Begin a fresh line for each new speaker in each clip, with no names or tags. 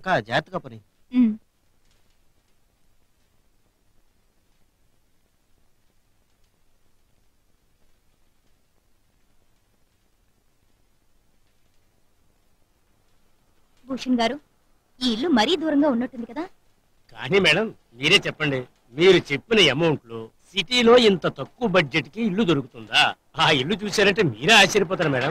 అక్క జాగ్రత్తగా పని
ఉమ్. భూషణ్ గారు ఈ ఇల్లు మరీ దూరంగా ఉన్నట్టుంది కదా
కానీ మేడం మీరే చెప్పండి మీరు చెప్పిన అమౌంట్ లో సిటీలో ఇంత తక్కువ బడ్జెట్ కి ఇల్లు దొరుకుతుందా ఆ ఇల్లు చూసారంటే మీరే ఆశ్చర్యపోతారు మేడం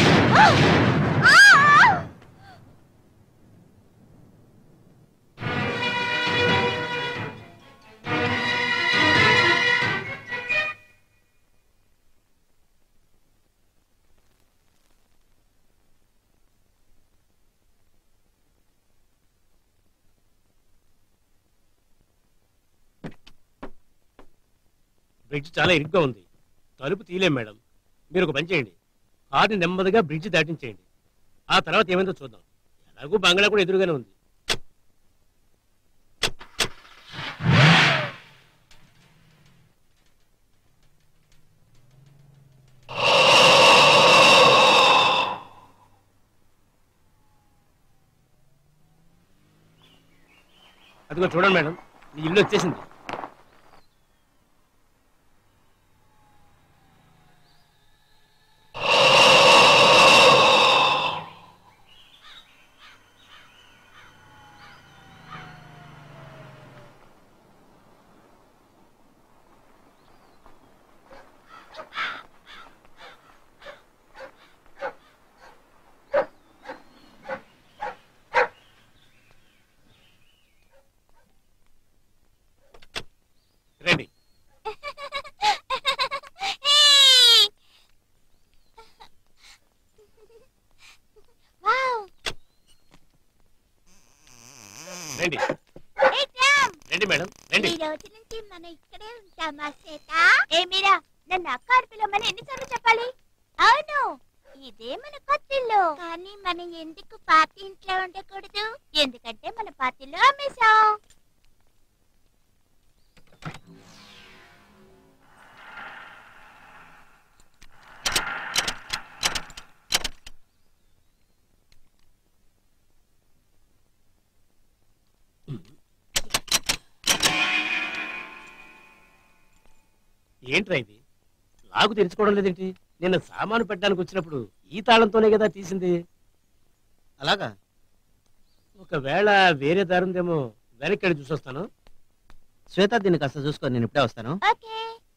బ్రిడ్జ్ చాలా ఇరుగ్గా ఉంది తలుపు తీయలేం మేడం మీరు ఒక పని చేయండి కార్ని నెమ్మదిగా బ్రిడ్జ్ దాటించేయండి ఆ తర్వాత ఏమైందో చూద్దాం ఎలాగూ బంగ్లా కూడా ఎదురుగానే ఉంది అదిగో చూడండి మేడం మీ ఇల్లు వచ్చేసింది రండి రండి రండి మేడం రండి
ఈ రోజు నుంచి మనం ఇక్కడే ఉంటామా శ్వేత ఏ మీరా నన్ను అక్క అని పిలవమని ఎన్నిసార్లు చెప్పాలి అవును ఇదే మన కొత్తిల్లు కానీ మనం ఎందుకు పాత ఇంట్లో ఉండకూడదు ఎందుకంటే మన పాతిలో అమ్మేశాం
ఏంట్రా ఇది లాగు తెరుచుకోవడం లేదేంటి నిన్న సామాను పెట్టడానికి వచ్చినప్పుడు ఈ తాళంతోనే కదా తీసింది
అలాగా
ఒకవేళ వేరే దారి ఉందేమో వెనక్కి చూసొస్తాను
శ్వేత దీన్ని కాస్త చూసుకో నేను ఇప్పుడే వస్తాను
ఓకే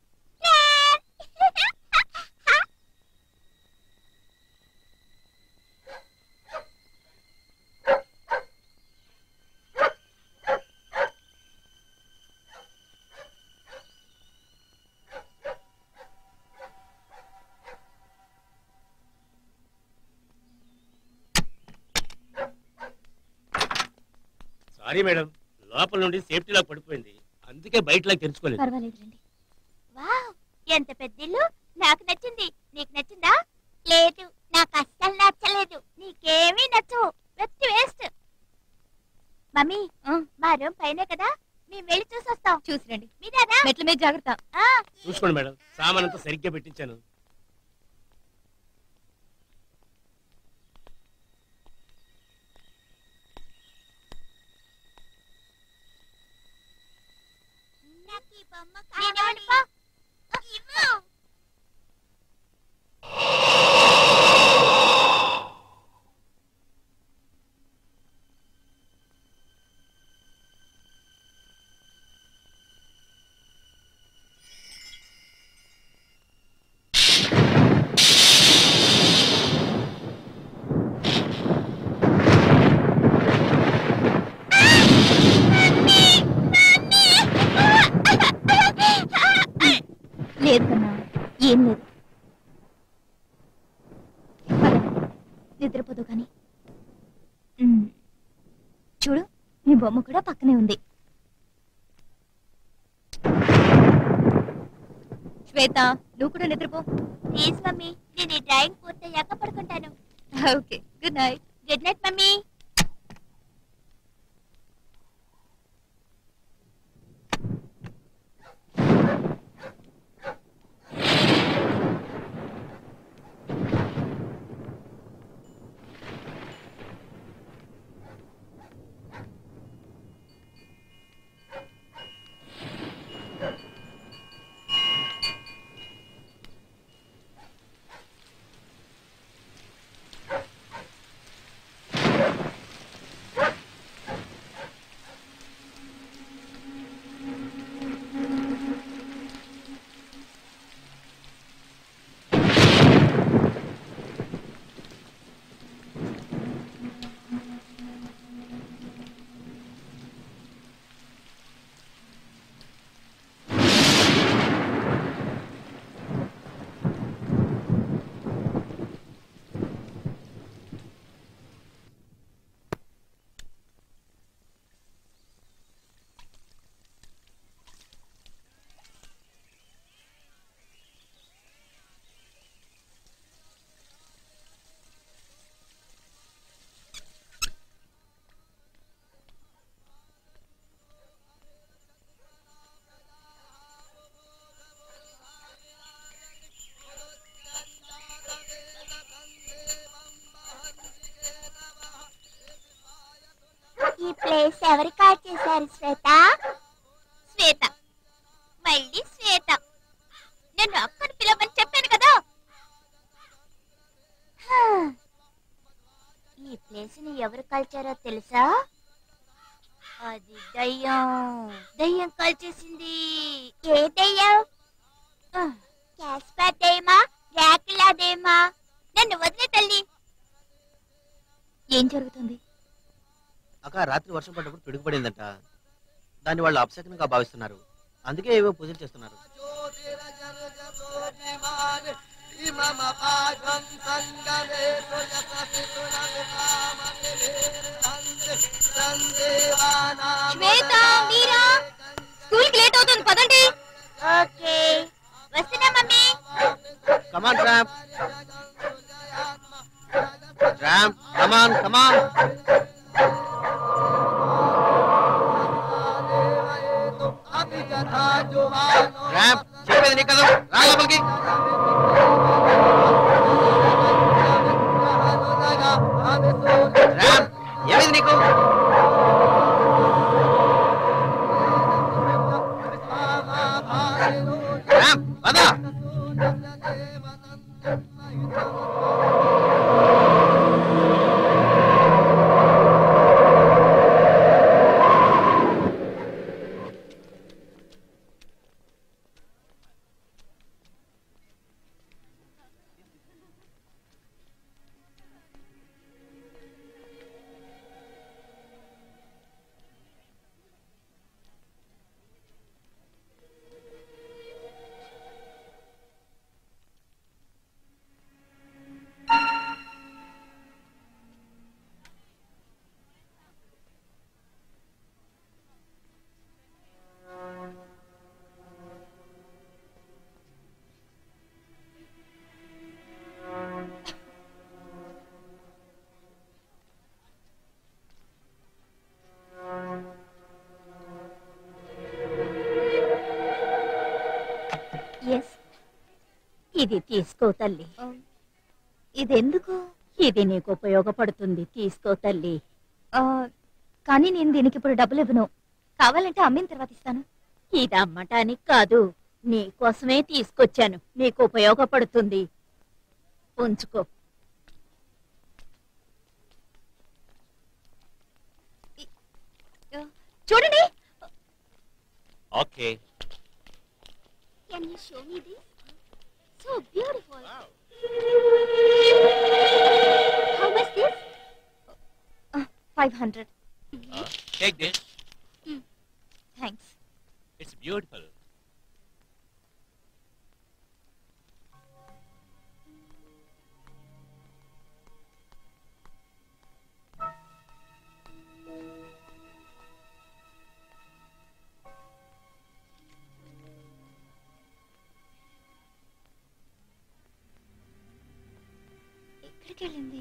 సారీ మేడం లోపల నుండి సేఫ్టీ లాక్ పడిపోయింది అందుకే బయట లాక్ తెరుచుకోలేదు
పర్వాలేదు రండి
వావ్ ఎంత పెద్ద ఇల్లు నాకు నచ్చింది నీకు నచ్చిందా లేదు నాకు అస్సలు నచ్చలేదు నీకేమీ నచ్చవు వెచ్చి వేస్ట్ మమ్మీ
ఆ.
మా రూమ్ పైనే కదా మేము వెళ్ళి చూసొస్తాం
చూసి రండి
మీరారా
మెట్ల మీద జాగ్రత్త
ఆ,
చూసుకోండి మేడం సామాన్ అంతా సరిగ్గా పెట్టించాను
నాకు ఈ బొమ్మ కావాలి. ఇవ్వు.
లేదు కన్నా ఏం లేదు పదండి, నిద్రపోదు కానీ ఉమ్, చూడు నీ బొమ్మ కూడా పక్కనే ఉంది శ్వేత నువ్వు కూడా నిద్రపో
ప్లీజ్ మమ్మీ నేను ఈ డ్రాయింగ్ పూర్తయ్యాక పడుకుంటాను
okay good night
good night mummy ఈ ప్లేస్ ఎవరు కాల్ చేశారు శ్వేత శ్వేత మళ్ళీ శ్వేత నన్ను అక్కను పిలవమని చెప్పాను కదా హా. ఈ ప్లేస్ ని ఎవరు కాల్చారో తెలుసా అది దయ్యం దయ్యం కాల్చేసింది ఏ దయ్యం ఆ, క్యాస్పర్ దయ్యమా డ్రాకులా దయ్యమా నన్ను వదిలే తల్లి
ఏం జరుగుతుంది
అక్క రాత్రి వర్షం పడ్డప్పుడు పిడుగుపడిందంట దాన్ని వాళ్ళు అపశకనంగా భావిస్తున్నారు అందుకే ఏవో పూజలు చేస్తున్నారు
శ్వేత మీరా స్కూల్ కి లేట్ అవుతుంది పదండి
ఓకే వస్తున్నా mummy
come on Tramp Tramp come on come on Tramp చెప్పేది నీ కదా రా లోపలికి ట్రాంప్ ఏమైంది నీకు ట్రాంప్ పదా
ఎస్ ఇది తీసుకో తల్లి ఇదెందుకు ఇది నీకు ఉపయోగపడుతుంది తీసుకో తల్లి కానీ నేను దీనికి ఇప్పుడు డబ్బులు ఇవ్వను కావాలంటే అమ్మిన తర్వాత ఇస్తాను ఇది అమ్మటానికి కాదు నీ కోసమే తీసుకొచ్చాను నీకు ఉపయోగపడుతుంది ఉంచుకో ఇ- ఆ, చూడండి
okay
Can you show me this? So beautiful. How much this?
Five hundred
take this
thanks
it's beautiful
ఎక్కడికి వెళ్ళింది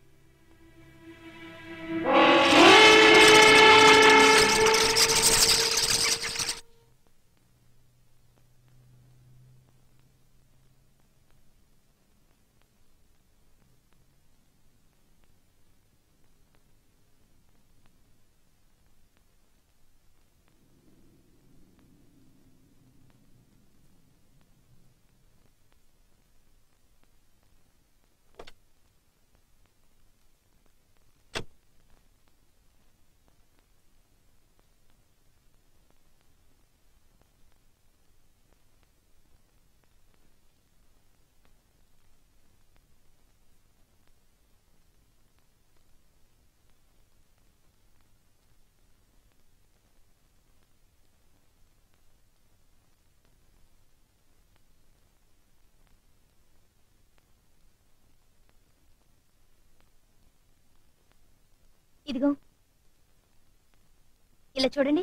ఇదిగో ఇలా చూడండి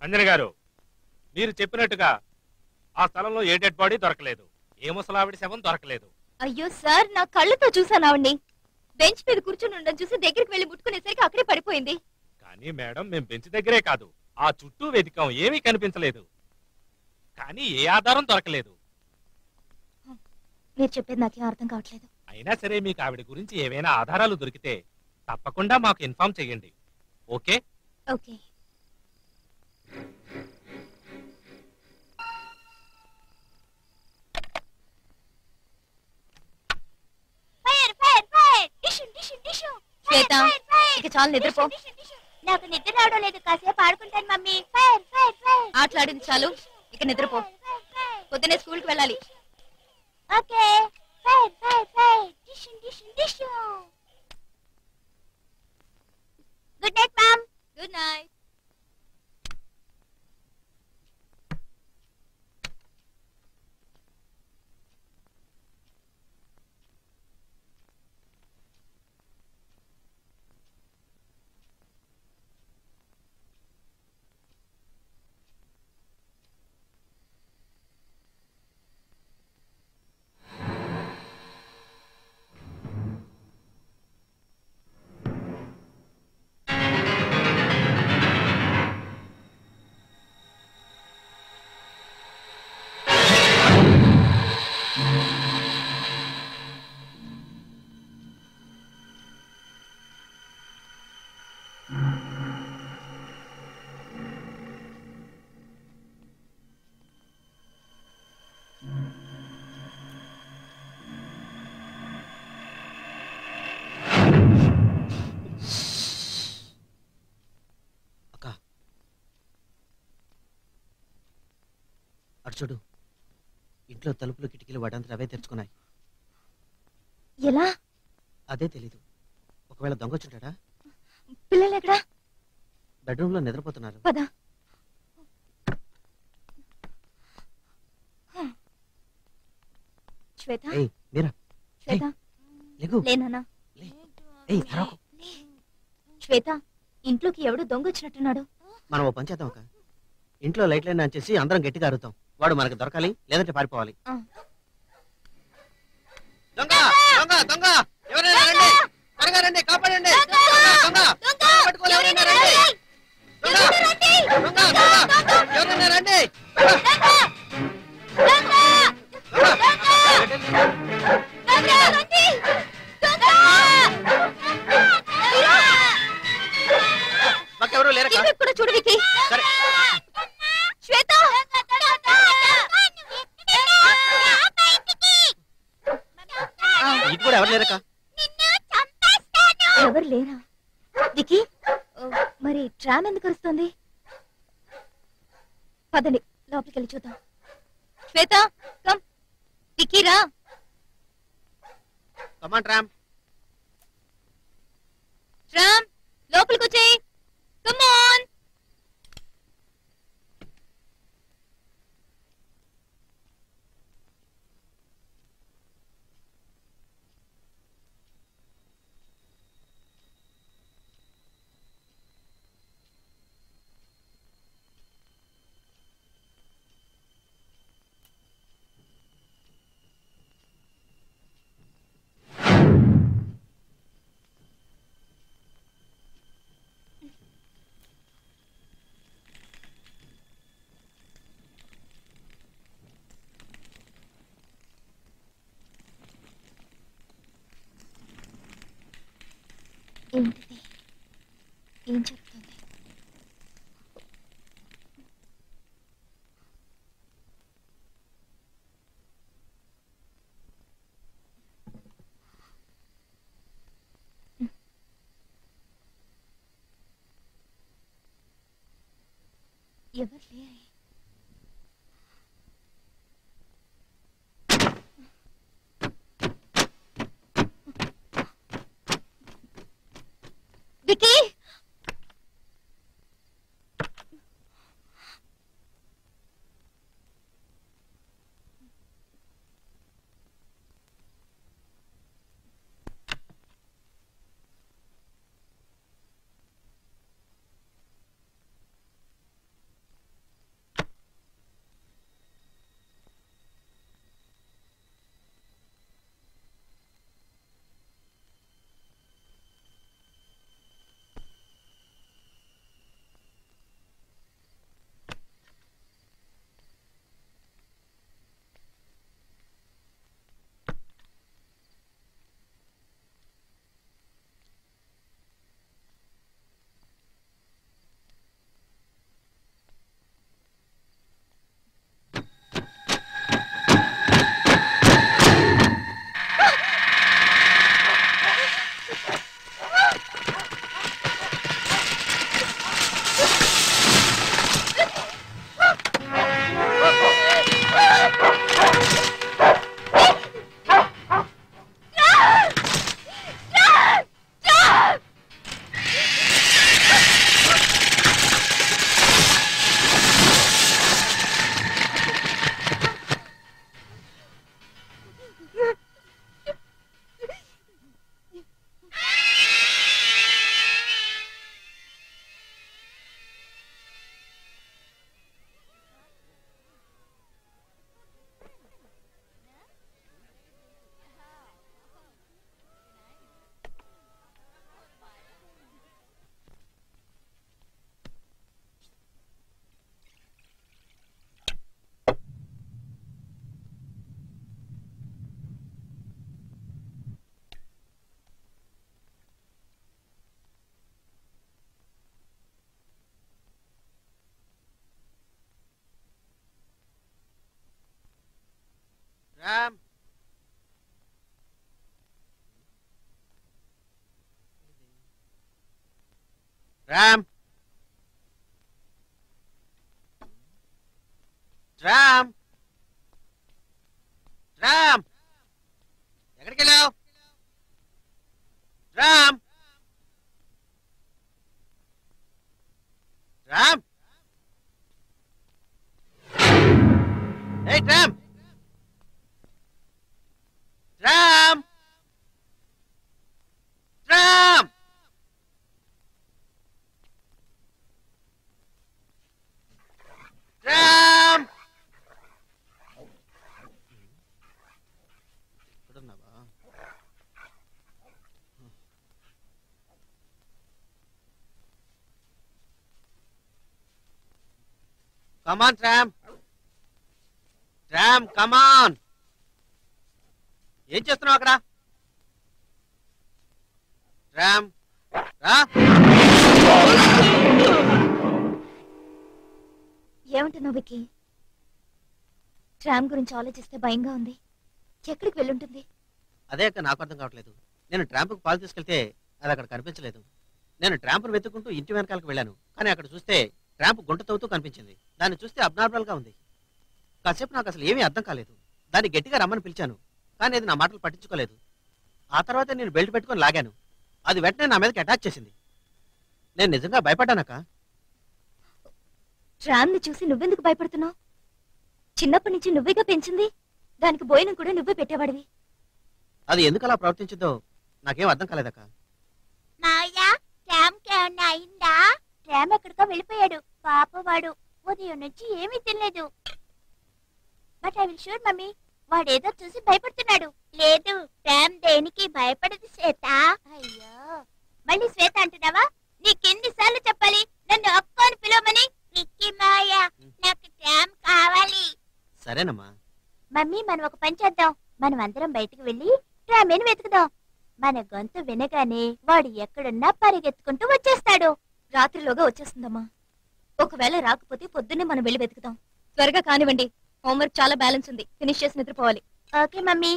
అంజన గారు మీరు చెప్పినట్టుగా ఆ స్థలంలో ఏ డెడ్ బాడీ దొరకలేదు ఏ ముసలావిడి శవం దొరకలేదు
అయ్యో సార్ నా కళ్ళతో చూసాను ఆవిడ్ని బెంచ్ మీద కూర్చుని ఉండడం చూసి దగ్గరికి వెళ్ళి ముట్టుకునేసరికి అక్కడే పడిపోయింది
కానీ మేడం మేము బెంచ్ దగ్గరే కాదు ఆ చుట్టూ వెతికాం ఏమీ కనిపించలేదు కానీ ఏ ఆధారం దొరకలేదు
మీరు చెప్పేది నాకేం అర్థం కావట్లేదు
అయినా సరే మీకు ఆవిడ గురించి ఏవైనా ఆధారాలు దొరికితే తప్పకుండా మాకు ఇన్ఫార్మ్ చేయండి okay
okay
fire fire fire డిషు డిషు డిషు
శ్వేత, ఇక చాలు నిద్రపో
నాకు నిద్ర రావడం లేదు కాసేపు ఆడుకుంటాను మమ్మీ ఫైర్ ఫైర్ ఫైర్
ఆటలాడింది చాలు ఇక నిద్రపో పొద్దునే స్కూల్కి వెళ్ళాలి
ఓకే ఫైర్ ఫైర్ ఫైర్ డిషు డిషు డిషు good night mom
good night
అక్క అటు చూడు ఇంట్లో తలుపులు కిటికీలు వాటంతా అవే తెరుచుకున్నాయి
ఎలా
అదే తెలీదు ఒకవేళ దొంగ వచ్చుంటాడా
పిల్లలు ఎక్కడా
బెడ్రూమ్ లో నిద్రపోతున్నారు
పద శ్వేత
ఏయ్ మీరా
శ్వేత
లేగు
లేనా
ఏయ్ అరవకు.
శ్వేత ఇంట్లోకి ఎవడు దొంగ వచ్చినట్టున్నాడు
మనం ఓ పని చేద్దాం అక్క ఇంట్లో లైట్లైన్ ఆన్ చేసి అందరం గట్టిగా అరుతాం వాడు మనకు దొరకాలి లేదంటే పారిపోవాలి
ఆ.
దొంగ దొంగ దొంగ ఎవరైనా రండి త్వరగా రండి కాపాడండి దొంగ దొంగ పట్టుకోవాలి, ఎవరైనా రండి దొంగ దొంగ దొంగ ఎవరైనా రండి మాకెవరూ లేరక్క
ఇక్కడ కూడా చూడు వికి
సరే
శ్వేత
ఇటు కూడా ఎవరు లేరక్క
ఎవరు లేరా వికి ఓ, మరి ట్రామ్ ఎందుకు వస్తుంది పదండి లోపలికి వెళ్ళి చూద్దాం శ్వేత కమ్ వికీ రా
కమాన్ రామ్
ట్రామ్ లోపలికి వచ్చేయి కమ్ ఆన్ ఏంటిది ఏం జరుగుతుంది ఎవరు లేరే వికీ
రామ్ రామ్ రామ్ రామ్ ఎక్కడికి వెళ్ళావు రామ్ రామ్ ఏ రామ్ రామ్ రామ్ రామ్ ఎక్కడున్నావా కమాన్ రామ్ రామ్ కమాన్ ఏం చేస్తున్నావు అక్కడ రామ్ రా
ఏమంటున్నావు విక్కీ ట్రామ్ గురించి ఆలోచిస్తే భయంగా ఉంది ఎక్కడికి వెళ్ళుంటుంది
అదే అక్క నాకు అర్థం కావట్లేదు నేను ట్రాంప్కి పాలు తీసుకెళ్తే అది అక్కడ కనిపించలేదు నేను ట్రాంప్ను వెతుక్కుంటూ ఇంటి వెనకాలకు వెళ్ళాను కానీ అక్కడ చూస్తే ట్రాంప్ గుంట తవ్వుతూ కనిపించింది దాన్ని చూస్తే అబ్నార్మల్ గా ఉంది కాసేపు నాకు అసలు ఏమీ అర్థం కాలేదు దాన్ని గట్టిగా రమ్మని పిలిచాను కానీ అది నా మాటలు పట్టించుకోలేదు ఆ తర్వాత నేను బెల్ట్ పెట్టుకొని లాగాను అది వెంటనే నా మీదకి అటాక్ చేసింది నేను నిజంగా భయపడ్డానక్క
ట్రామ్ ని చూసి నువ్వెందుకు భయపడుతున్నావు చిన్నప్పటి నుంచి నువ్వేగా పెంచింది దానికి భోజనం కూడా నువ్వే పెట్టేవాడివి
అది ఎందుకు అలా ప్రవర్తించిందో నాకేం అర్థం కాలేదక్క
మాయా ట్రామ్ ఏమన్నా అయిందా ట్రామ్ ఎక్కడికో వెళ్ళిపోయాడు పాపవాడు ఉదయం నుంచి ఏమీ తినలేదు but I will sure mummy వాడేదో చూసి భయపడుతున్నాడు లేదు ట్రామ్ దేనికి భయపడదు శ్వేత అయ్యో మళ్ళీ శ్వేత అంటున్నావా నీకెన్నిసార్లు చెప్పాలి నన్ను అక్క అని పిలవమని విక్కీ మాయా నాకు ట్రామ్ కావాలి
సరేనమ్మా
మమ్మీ మనం ఒక పని చేద్దాం మనం అందరం బయటికి వెళ్ళి ట్రామేని వెతుకుదాం మన గొంతు వినగానే వాడు ఎక్కడున్నా పరిగెత్తుకుంటూ వచ్చేస్తాడు
రాత్రిలోగా వచ్చేస్తుందమ్మా ఒకవేళ రాకపోతే పొద్దున్నే మనం వెళ్ళి వెతుకుతాం త్వరగా కానివ్వండి హోంవర్క్ చాలా బ్యాలెన్స్ ఉంది ఫినిష్ చేసి నిద్రపోవాలి
okay mummy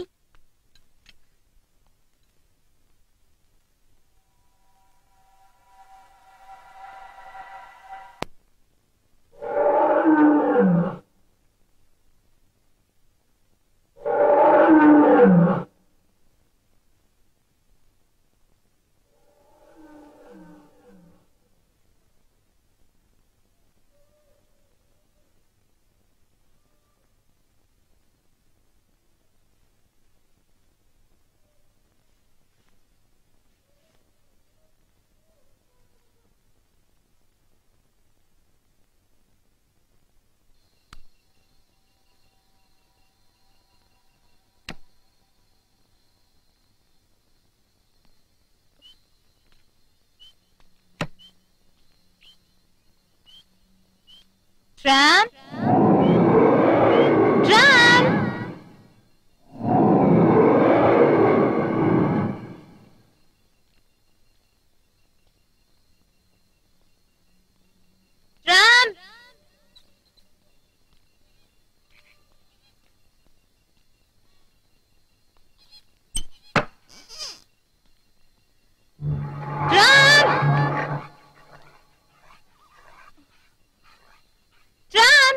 tram tram tram tram tram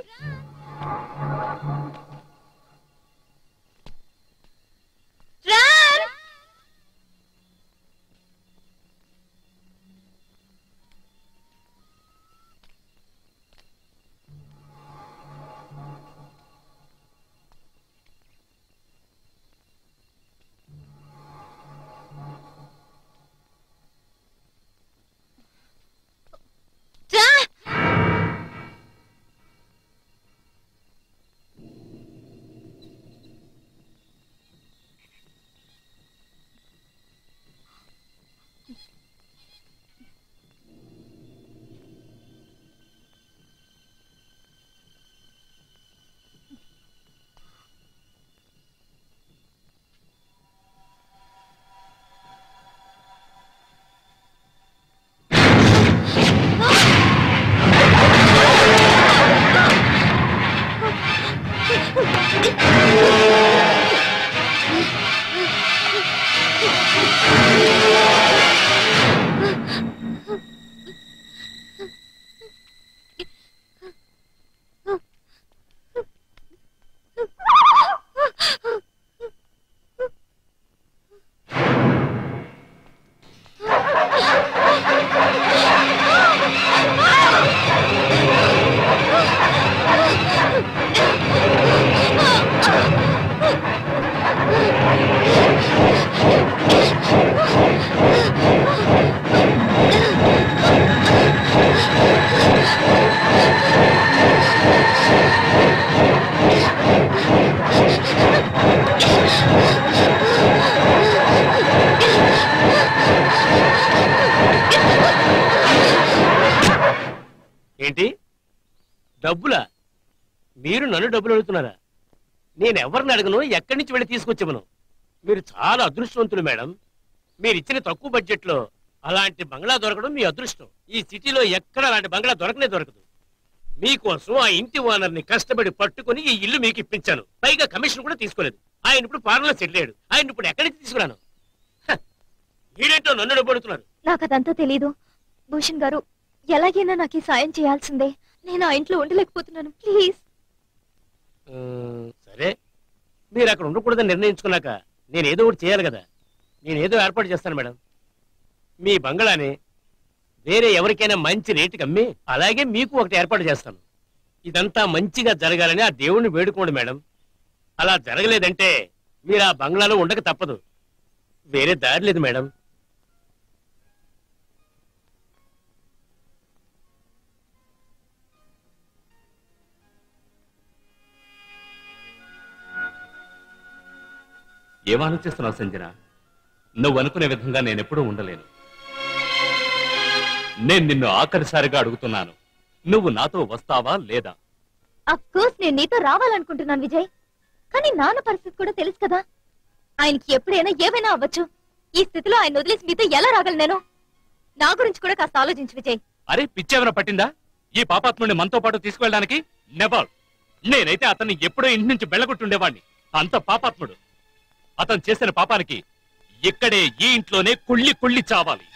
డబ్బులా మీరు నన్ను డబ్బులు అడుగుతున్నారా నేను ఎవరిని అడగను ఎక్కడి నుంచి వెళ్ళి తీసుకొచ్చామను మీరు చాలా అదృష్టవంతులు మేడం మీరు ఇచ్చిన తక్కువ బడ్జెట్ లో అలాంటి బంగ్లా దొరకడం మీ అదృష్టం ఈ సిటీలో ఎక్కడ అలాంటి బంగ్లా దొరకనే దొరకదు మీకోసం ఆ ఇంటి ఓనర్ని కష్టపడి పట్టుకొని ఈ ఇల్లు మీకు ఇప్పించాను పైగా కమిషన్ కూడా తీసుకోలేదు ఆయన ఇప్పుడు పాలనలో సెటిల్ అయ్యాడు ఆయన ఇప్పుడు ఎక్కడి నుంచి తీసుకురాను హ, మీరేంటో నన్ను డబ్బు అడుగుతున్నారు
నాకు అదంతా తెలీదు భూషణ్ గారు ఎలాగైనా నాకు ఈ సాయం చేయాల్సిందే నేను ఆ ఇంట్లో ఉండలేకపోతున్నాను ప్లీజ్
ఆ, సరే మీరు అక్కడ ఉండకూడదని నిర్ణయించుకున్నాక నేను ఏదో ఒకటి చేయాలి కదా నేను ఏదో ఏర్పాటు చేస్తాను మేడం మీ బంగళాని వేరే ఎవరికైనా మంచి రేటుకి అమ్మి అలాగే మీకు ఒకటి ఏర్పాటు చేస్తాను ఇదంతా మంచిగా జరగాలని ఆ దేవుణ్ణి వేడుకోండి మేడం అలా జరగలేదంటే మీరు ఆ బంగ్లాలో ఉండక తప్పదు వేరే దారి లేదు మేడం
ఏం ఆలోచిస్తున్నావు సంజన నువ్వు అనుకునే విధంగా నేనెప్పుడూ ఉండలేను నేను నిన్ను ఆఖరిసారిగా అడుగుతున్నాను నువ్వు నాతో వస్తావా లేదా
అఫ్ కోర్స్ నేను నీతో రావాలనుకుంటున్నాను విజయ్ కానీ నాన్న పరిస్థితి కూడా తెలుసు కదా ఆయనకి ఎప్పుడైనా ఏమైనా అవ్వచ్చు ఈ స్థితిలో ఆయన వదిలేసి మీతో ఎలా రాగలను నేను నా గురించి కూడా కాస్త ఆలోచించు విజయ్
అరే పిచ్చేమైనా పట్టిందా ఈ పాపాత్ముడిని మనతో పాటు తీసుకువెళ్ళడానికి నెవర్ నేనైతే అతన్ని ఎప్పుడో ఇంటి నుంచి వెళ్ళగొట్టుండేవాణ్ణి అంత పాపాత్ముడు అతను చేసిన పాపానికి ఇక్కడే ఈ ఇంట్లోనే కుళ్ళి కుళ్ళి చావాలి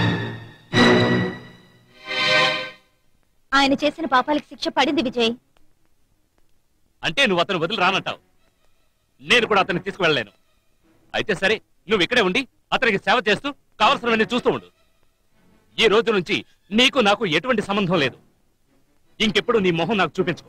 ఆయన చేసిన పాపాలకు శిక్ష పడింది విజయ్
అంటే నువ్వు అతను వదిలి రానంటావు నేను కూడా అతన్ని తీసుకువెళ్ళలేను అయితే సరే నువ్వు ఇక్కడే ఉండి అతనికి సేవ చేస్తూ కావలసినవన్నీ చూస్తూ ఉండు ఈ రోజు నుంచి నీకు నాకు ఎటువంటి సంబంధం లేదు ఇంకెప్పుడు నీ మొహం నాకు చూపించుకో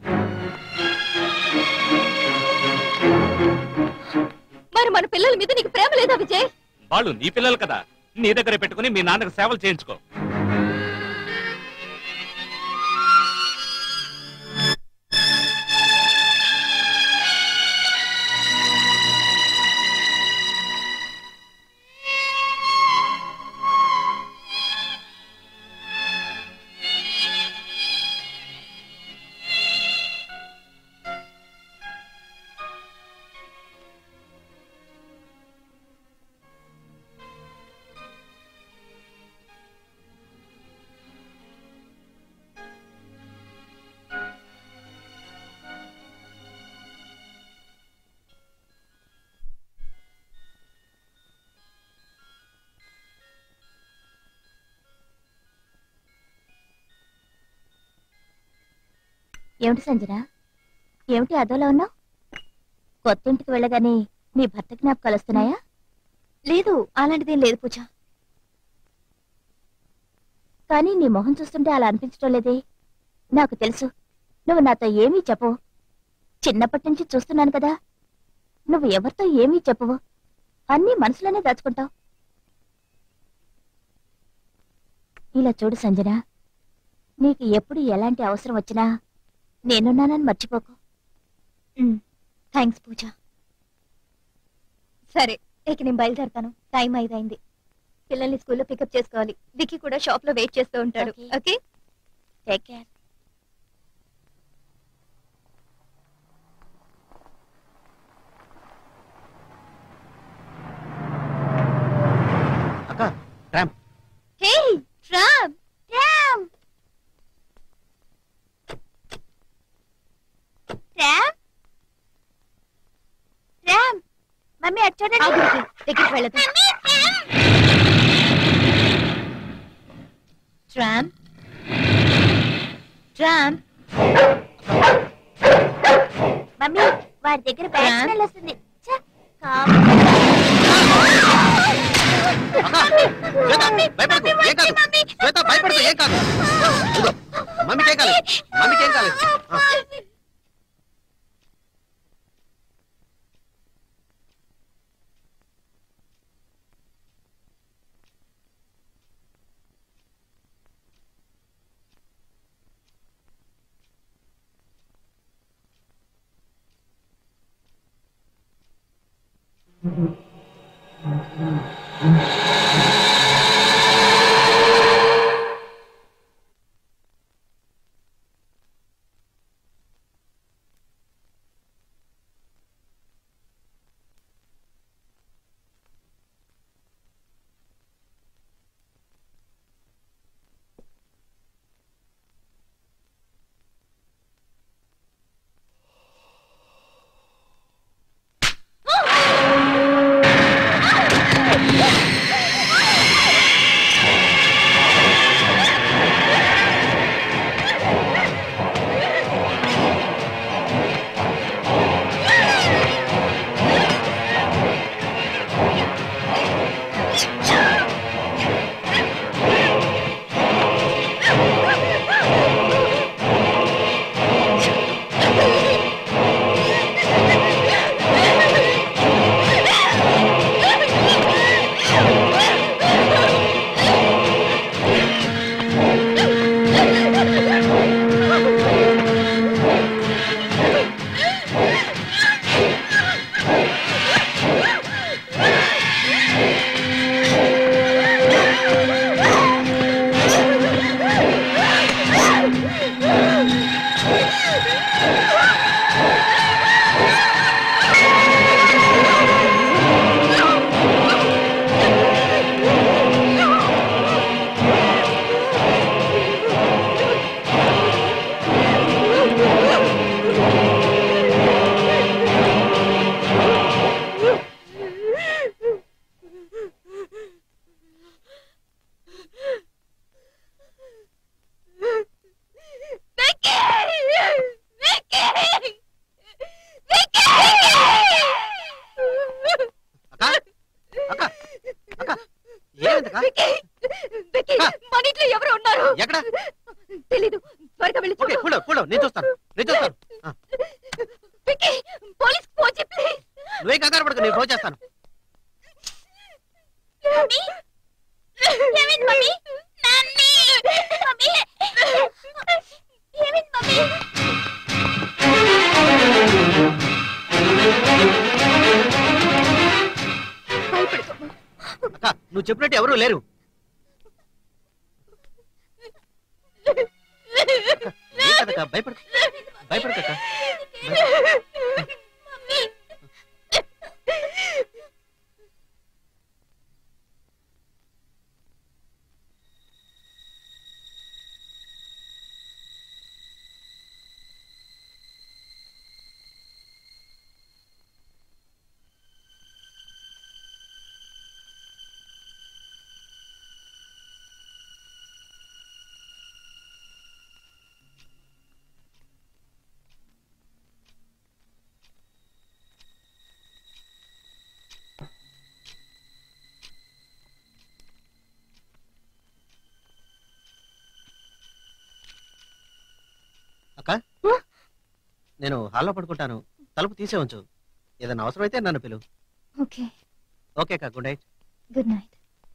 మరి మన పిల్లల మీద నీకు ప్రేమ లేదా విజయ్
వాళ్ళు నీ పిల్లలు కదా నీ దగ్గర పెట్టుకుని మీ నాన్నకు సేవలు చేయించుకో
ఏమిటి సంజన ఏమిటి అదోలా ఉన్నావు కొత్త ఇంటికి వెళ్ళగానే నీ భర్త జ్ఞాపకాలు వస్తున్నాయా లేదు అలాంటిదేం లేదు పూజ కానీ నీ మొహం చూస్తుంటే అలా అనిపించడం లేదే నాకు తెలుసు నువ్వు నాతో ఏమీ చెప్పవు చిన్నప్పటి నుంచి చూస్తున్నాను కదా నువ్వు ఎవరితో ఏమీ చెప్పవు అన్నీ మనసులోనే దాచుకుంటావు ఇలా చూడు సంజన నీకు ఎప్పుడు ఎలాంటి అవసరం వచ్చినా నేనున్నానని మర్చిపోకు థ్యాంక్స్ పూజ సరే ఇక నేను బయలుదేరతాను టైం ఐదైంది పిల్లల్ని స్కూల్లో పికప్ చేసుకోవాలి విక్కీ కూడా షాప్ లో వెయిట్ చేస్తూ ఉంటాడు
Okay.
ఓకే
టేక్ కేర్
అక్క ట్రాంప్
హే ట్రామ్
రామ్ రామ్ రామ్ మమ్మీ అటు చూడండి
ఆగు విక్కీ, దగ్గరికి వెళ్ళదు
మమ్మీ, రామ్.
ట్రామ్ ట్రామ్
మమ్మీ వారి దగ్గర బ్యాగ్
రామ్.
స్మెల్ వస్తుంది ఛ, కామ్.
శ్వేత భయపడకు ఏం కాదు శ్వేత భయపడకు ఏం కాదు ఇదిగో, మమ్మీకి ఏం కాలేదు మమ్మీకి ఏం కాలేదు ఆ. ఏమైందక్క
విక్కీ విక్కీ
ఆ.
మన ఇంట్లో ఎవరు ఉన్నారు
ఎక్కడ
తెలీదు త్వరగా వెళ్ళి
ఓకే
చూడు
కూడ కూడ నేను చూస్తాను నేను చూస్తాను ఆ,
విక్కీ పోలీస్ ఫోన్ చేయి ప్లీజ్
నువ్వే కంగారు పడక నేను ఫోన్ చేస్తాను
మమ్మీ ఏమైంది మమ్మీ నాన్ని మమ్మీ ఏమైంది మమ్మీ
భయపడుకో
అక్క నువ్వు చెప్పినట్టు ఎవరూ లేరు ఏం కదక్క భయపడ భయపడకక్క
మమ్మీ
అక్క నేను హాల్లో పడుకుంటాను తలుపు తీసే ఉంచు ఏదైనా అవసరమైతే నన్ను పిలువు
ఓకే
ఓకే అక్క గుడ్ నైట్
గుడ్ నైట్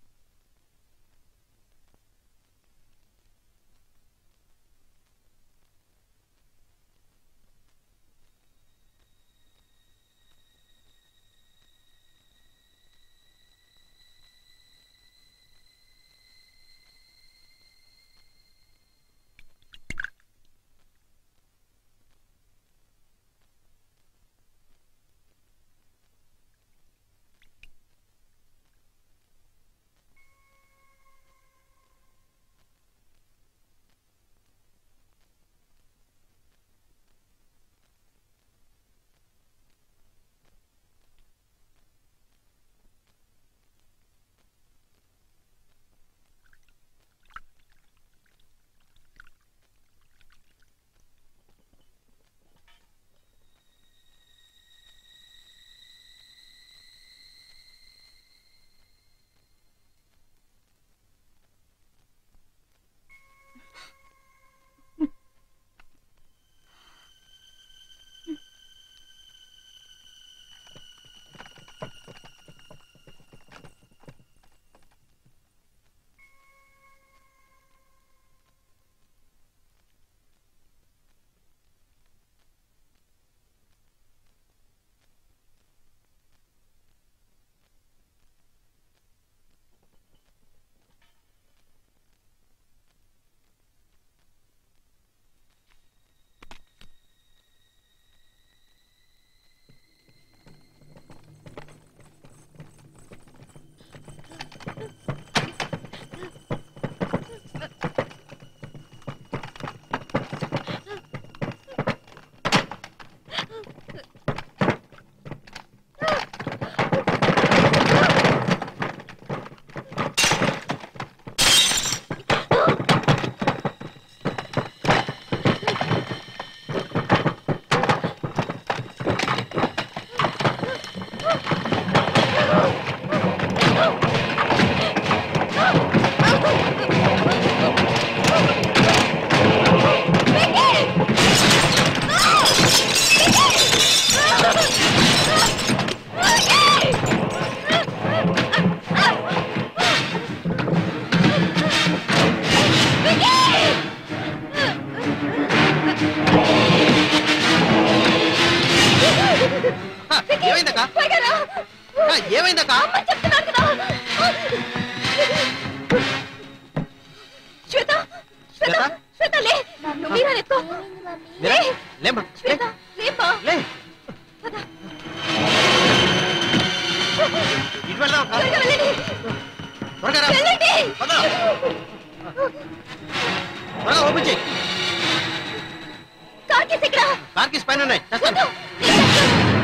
ఏమైందక్క ఆ, ఏమైందక్క
శ్వేత శ్వేత
శ్వేత?
శ్వేత లే నువ్వు మీరా ఎత్తుకో
ఏమైంది మమ్మీ
మీరా? లేమ్మా లే,
శ్వేత లేమ్మా
లే
పద.
ఇటు వెళ్దాం అక్క.
త్వరగా వెళ్ళండి
త్వరగా రా.
వెళ్ళండి
పద. త్వరగా ఓపెన్ చేయి
కార్ కేసు ఇక్కడ
కార్ కీస్ పైన ఉన్నాయి తెస్తాను.
వద్దు.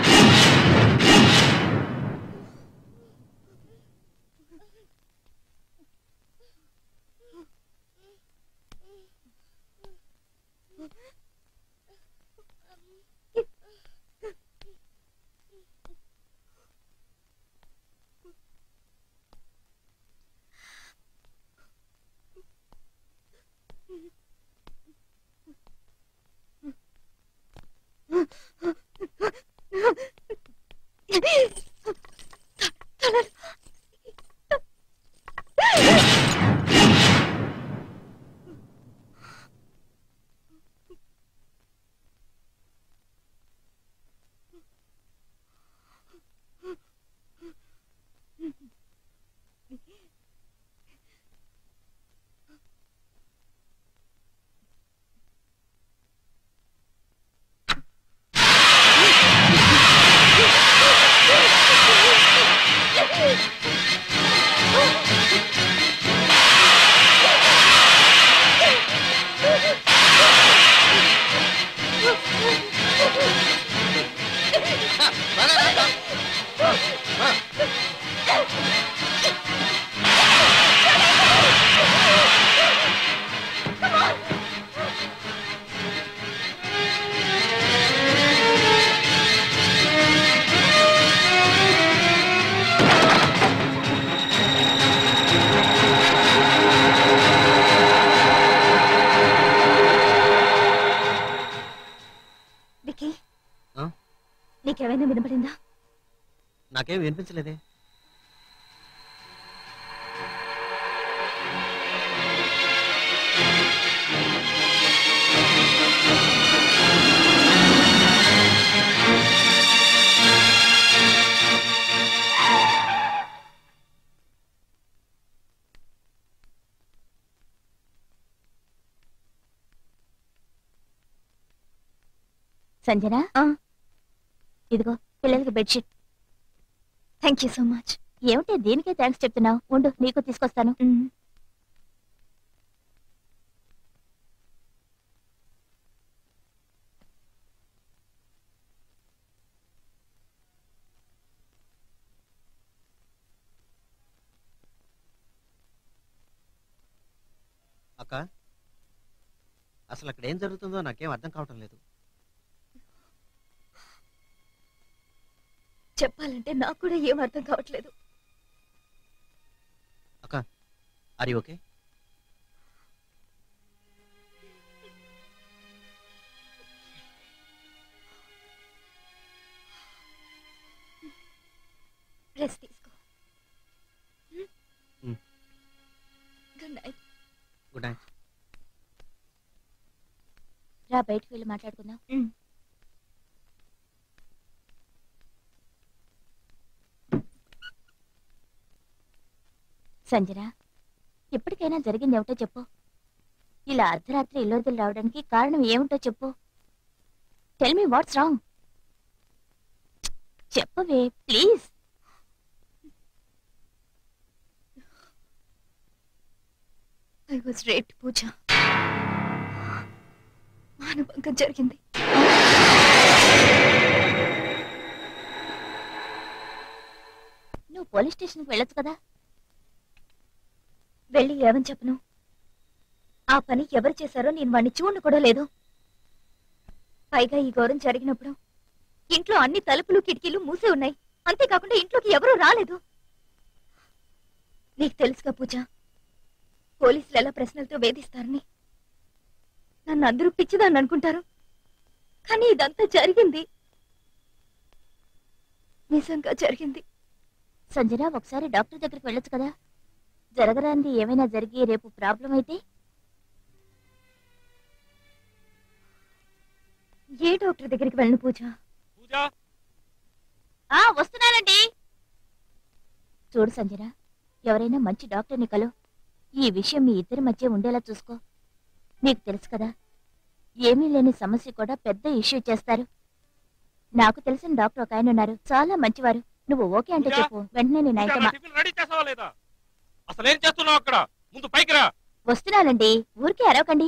వికీ
ఆ?
నీకేమైనా వినపడిందా
నాకేం వినిపించలేదే
సంజన ఇదిగో పిల్లలకి bedsheet
thank you so much
ఏమిటి దీనికే థ్యాంక్స్ చెప్తున్నావు ఉండు నీకు తీసుకొస్తాను
అక్క అసలు అక్కడ ఏం జరుగుతుందో నాకేం అర్థం కావటం లేదు
చెప్పాలంటే నాకు కూడా ఏం అర్థం కావట్లేదు
అరి ఓకే
రెస్ట్ తీసుకో
మ్.
గుడ్ నైట్
గుడ్ నైట్
రా బయటికి వెళ్ళి మాట్లాడుకుందాం సంజన ఇప్పటికైనా జరిగింది ఏమిటో చెప్పు ఇలా అర్ధరాత్రి ఇల్లొదిలు రావడానికి కారణం ఏమిటో చెప్పు టెల్ మీ వాట్స్ రాంగ్ చెప్పవే please
I was raped Pooja మానభంగం జరిగింది
నువ్వు పోలీస్ స్టేషన్కి వెళ్ళొచ్చు కదా
వెళ్ళి ఏమని చెప్పను ఆ పని ఎవరు చేశారో నేను వాడిని చూడను కూడా లేదు పైగా ఈ ఘోరం జరిగినప్పుడు ఇంట్లో అన్ని తలుపులు కిటికీలు మూసే ఉన్నాయి అంతేకాకుండా ఇంట్లోకి ఎవరూ రాలేదు నీకు తెలుసుగా పూజ పోలీసులు ఎలా ప్రశ్నలతో వేధిస్తారని నన్ను అందరూ పిచ్చిదాన్ని అనుకుంటారు కానీ ఇదంతా జరిగింది నిజంగా జరిగింది
సంజన ఒకసారి డాక్టర్ దగ్గరికి వెళ్ళొచ్చు కదా జరగరాంది ఏమైనా జరిగి రేపు ప్రాబ్లం అయితే
ఏ డాక్టర్ దగ్గరికి వెళ్ళను పూజ
పూజ
ఆ వస్తున్నానండి చూడు సంజన ఎవరైనా మంచి డాక్టర్ని కలు ఈ విషయం మీ ఇద్దరి మధ్య ఉండేలా చూసుకో నీకు తెలుసు కదా ఏమీ లేని సమస్య కూడా పెద్ద ఇష్యూ చేస్తారు నాకు తెలిసిన డాక్టర్ ఒక ఆయన ఉన్నారు చాలా మంచివారు నువ్వు ఓకే అంటే
పూజా?
చెప్పు వెంటనే నేను
పూజ,
ఆయనతో
నా
మా-
టిఫిన్ రెడీ చేసావా లేదా అసలు ఏం చేస్తున్నావు అక్కడ ముందు పైకి రా
వస్తున్నానండి ఊరికే అరవకండి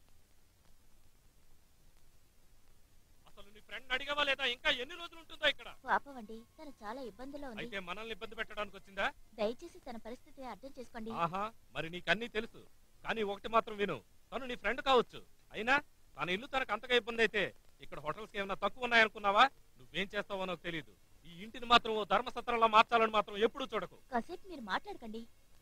అసలు నీ ఫ్రెండ్ అడిగావా లేదా ఇంకా ఎన్ని రోజులు ఉంటుందో ఇక్కడ
పాపమండి తను చాలా ఇబ్బందిలో ఉంది
అయితే మనల్ని ఇబ్బంది పెట్టడానికి వచ్చిందా
దయచేసి తన పరిస్థితి అర్థం చేసుకోండి
ఆహా మరి నీకన్నీ తెలుసు కానీ ఒకటి మాత్రం విను తను నీ ఫ్రెండ్ కావచ్చు అయినా తన ఇల్లు తనకు అంతగా ఇబ్బంది అయితే ఇక్కడ హోటల్స్ ఏమైనా తక్కువ ఉన్నాయనుకున్నావా నువ్వేం చేస్తావో నాకు తెలియదు ఈ ఇంటిని మాత్రం ఓ ధర్మసత్రంలో మార్చాలని మాత్రం ఎప్పుడూ చూడకు
కాసేపు మీరు మాట్లాడకండి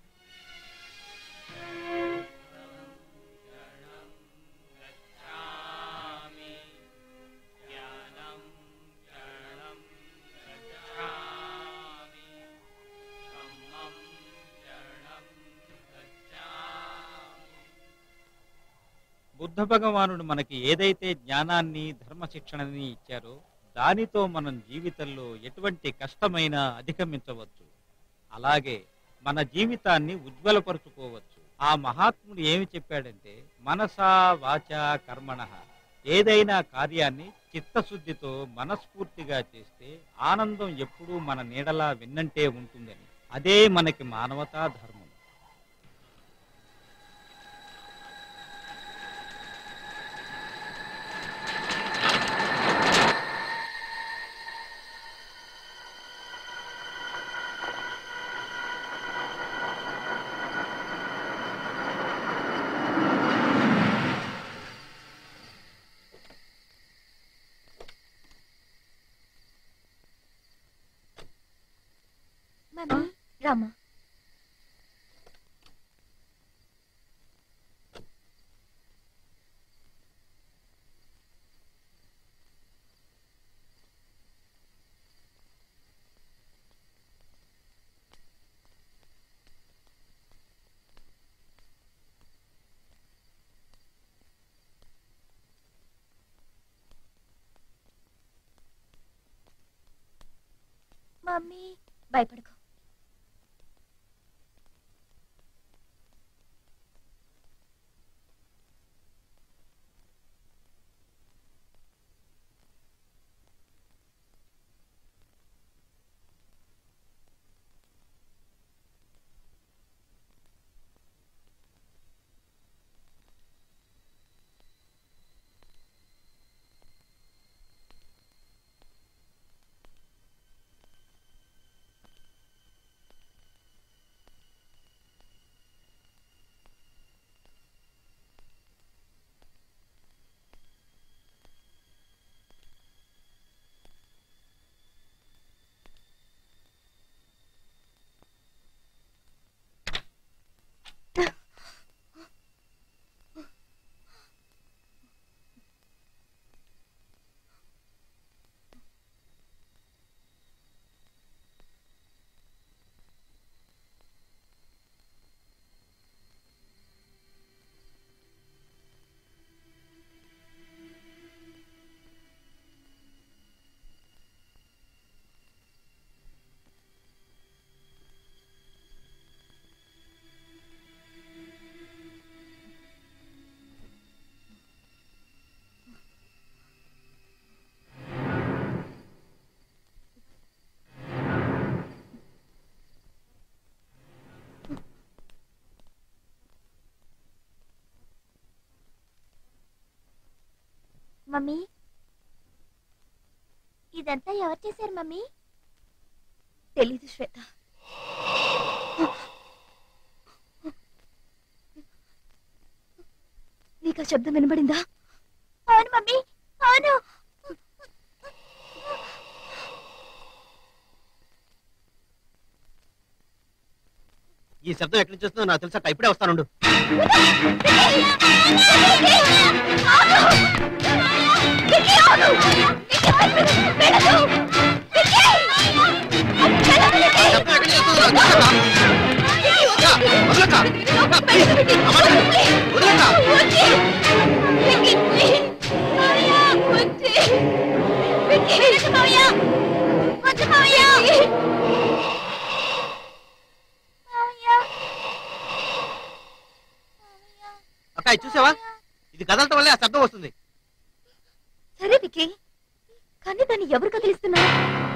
బుద్ధ భగవానుడు మనకి ఏదైతే జ్ఞానాన్ని ధర్మ శిక్షణని ఇచ్చారో దానితో మనం జీవితంలో ఎటువంటి కష్టమైనా అధిగమించవచ్చు అలాగే మన జీవితాన్ని ఉజ్వలపరుచుకోవచ్చు ఆ మహాత్ముడు ఏమి చెప్పాడంటే మనసా వాచ కర్మణ ఏదైనా కార్యాన్ని చిత్తశుద్ధితో మనస్ఫూర్తిగా చేస్తే ఆనందం ఎప్పుడూ మన నీడలా విన్నంటే ఉంటుందని అదే మనకి మానవతా ధర్మం
మమ్మీ రామా మమ్మీ భయపడకు
మమ్మీ ఇదంతా ఎవరు చేశారు మమ్మీ
తెలీదు శ్వేత నీకు ఆ శబ్దం వినబడిందా
అవును మమ్మీ అవును
ఈ శబ్దం ఎక్కడి నుంచి వస్తుందో నాకు తెలుసా ఇప్పుడే వస్తానుండు ఆ శబ్దం ఎక్కడి నుంచి వస్తుందో నాకు తెలుసా? అక్క, వదలక్క. అక్క, వదలక్క. అక్క ఇది చూసావా ఇది కదలటం వల్లే ఆ శబ్దం వస్తుంది
సరే విక్కీ కానీ దాన్ని ఎవరు కదిలిస్తున్నారు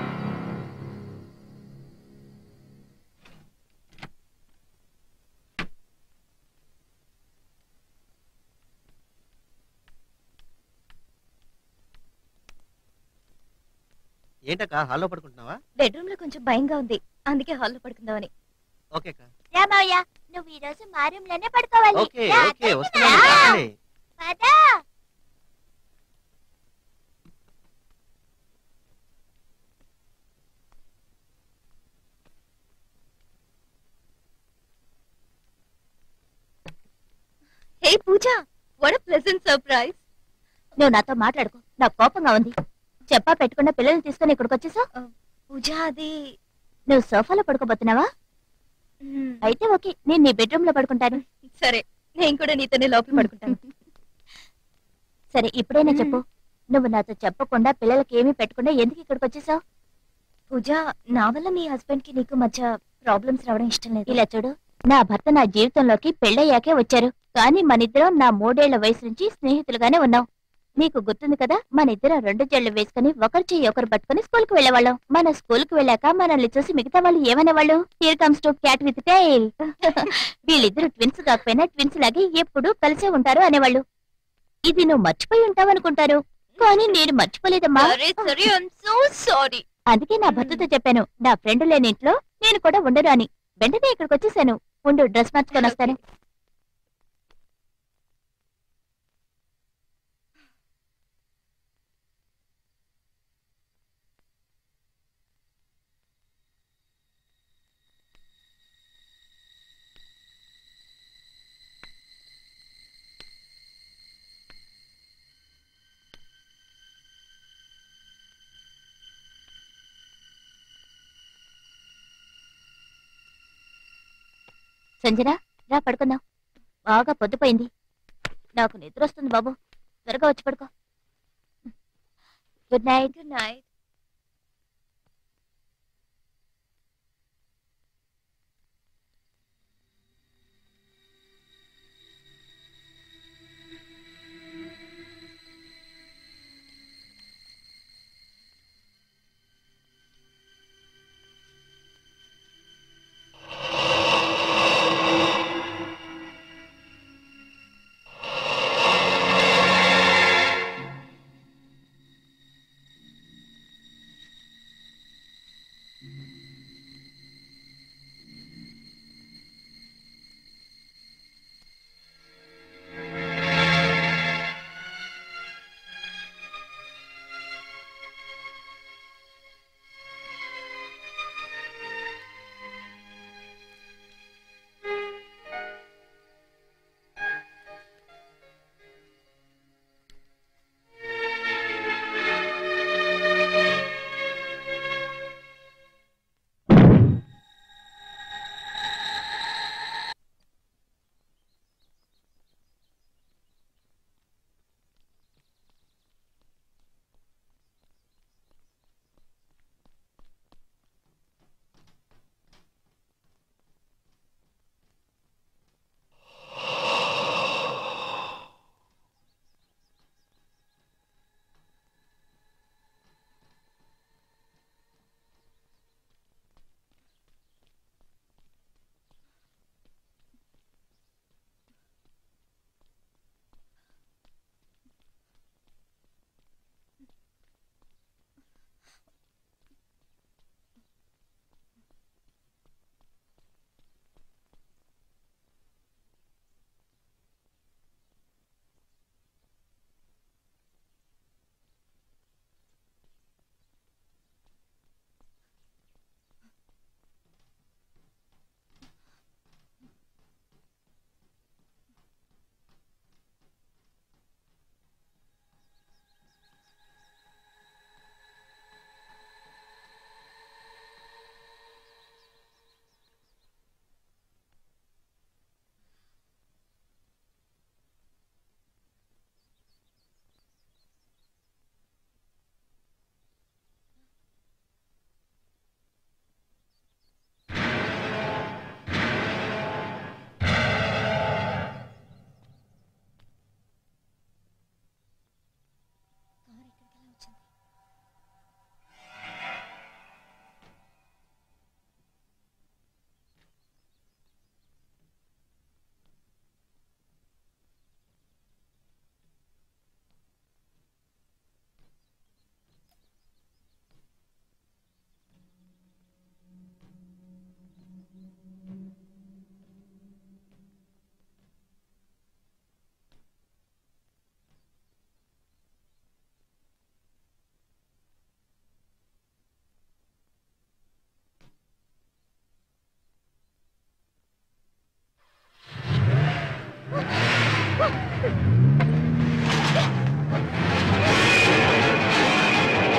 ఏంటక్క హాల్లో పడుకుంటున్నావా
బెడ్రూమ్ లో కొంచెం భయంగా ఉంది అందుకే హాల్లో పడుకుందామని
ఓకే అక్క
రామయ్య నువ్వు ఈ రోజు మా రూమ్ లోనే పడుకోవాలి
ఓకే
రా,
ఓకే
తొందరగా.
వస్తున్నాను రాకండి.
పదా
hey Pooja what pleasant surprise
నువ్వు నాతో మాట్లాడుకో నాకు కోపంగా ఉంది చెప్పా పెట్టకుండా పిల్లల్ని తీసుకుని ఇక్కడికి వచ్చేసా
పూజ అది
నువ్వు సోఫాలో పడుకోబోతున్నావా
మ్,
అయితే ఓకే నేను నీ బెడ్రూమ్ లో పడుకుంటాను
సరే నేను కూడా నీతోనే లోపల పడుకుంటాను
సరే ఇప్పుడైనా
మ్మ్.
చెప్పు నువ్వు నాతో చెప్పకుండా పిల్లలకి ఏమీ పెట్టకుండా ఎందుకు ఇక్కడికి వచ్చేసావు
పూజ నా వల్ల మీ హస్బెండ్ కి నీకు మధ్య ప్రాబ్లమ్స్ రావడం ఇష్టం లేదు
ఇలా చూడు నా భర్త నా జీవితంలోకి పెళ్ళయ్యాకే వచ్చారు కానీ మనిద్దరం నా మూడేళ్ల వయసు నుంచి స్నేహితులుగానే ఉన్నాం నీకు గుర్తుంది కదా మన ఇద్దరం రెండు జళ్ళు వేసుకుని ఒకరు చెయ్యి ఒకరు పట్టుకుని స్కూల్ కి వెళ్లేవాళ్ళం మన స్కూల్ కి వెళ్ళాక మనల్ని చూసి మిగతా వాళ్ళు ఏమనేవాళ్ళు here comes two cat with tail వీళ్ళిద్దరు ట్విన్స్ కాకపోయినా ట్విన్స్ లాగే ఎప్పుడు కలిసే ఉంటారు అనేవాళ్ళు ఇది నువ్వు మర్చిపోయి ఉంటావు అనుకుంటారు కానీ నేను మర్చిపోలేదమ్మా
సరే సరే ఐఎమ్ సో సారీ
అందుకే నా భర్తతో చెప్పాను నా ఫ్రెండ్ లేని ఇంట్లో నేను కూడా ఉండను అని వెంటనే ఇక్కడికి వచ్చేసాను ఉండు డ్రెస్ మార్చుకొని వస్తాను సంజన రా పడుకుందాం బాగా పొద్దుపోయింది నాకు నిద్ర వస్తుంది బాబు త్వరగా వచ్చి పడుకో గుడ్ నైట్
గుడ్ నైట్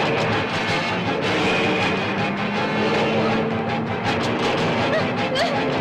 ఆ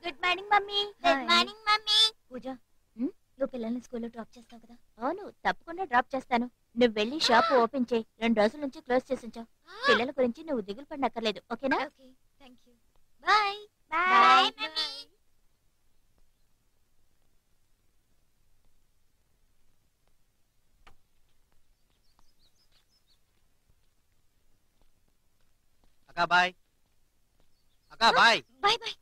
good morning mummy
Hi.
Good morning mummy
Pooja నువ్వు పిల్లల్ని స్కూల్లో డ్రాప్ చేస్తావు కదా
అవును తప్పకుండా డ్రాప్ చేస్తాను నువ్వు వెళ్ళి షాప్ ఓపెన్ చేయి రెండు రోజుల నుంచి క్లోజ్ చేసి ఉంచావు పిల్లల గురించి నువ్వు దిగులు పడనక్కర్లేదు ఓకేనా
okay thank you
bye bye mummy
అక్కా బాయ్ అక్కా bye
bye bye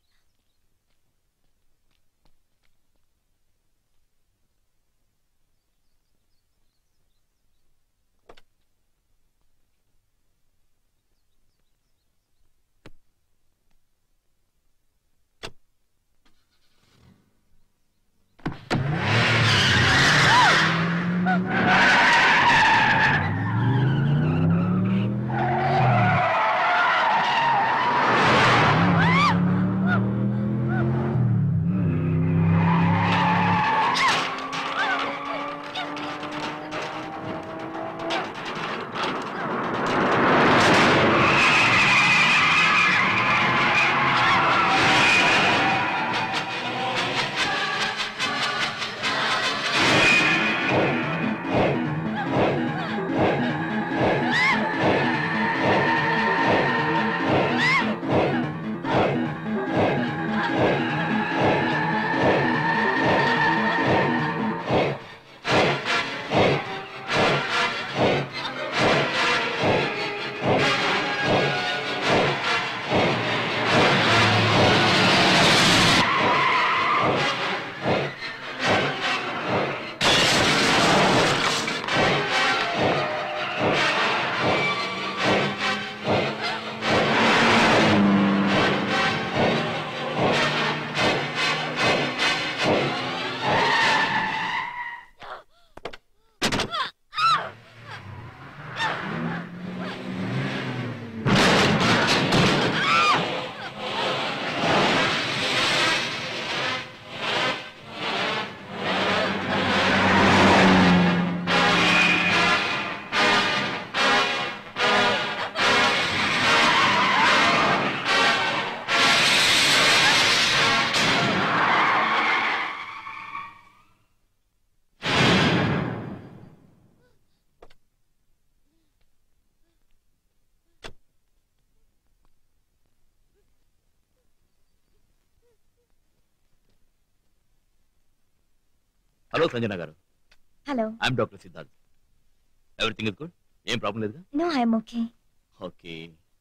hello Sanjana garu
hello
I'm doctor Siddharth everything is good ఏం ప్రాబ్లం లేదుగా
నో ఐఎమ్ ఓకే
ఓకే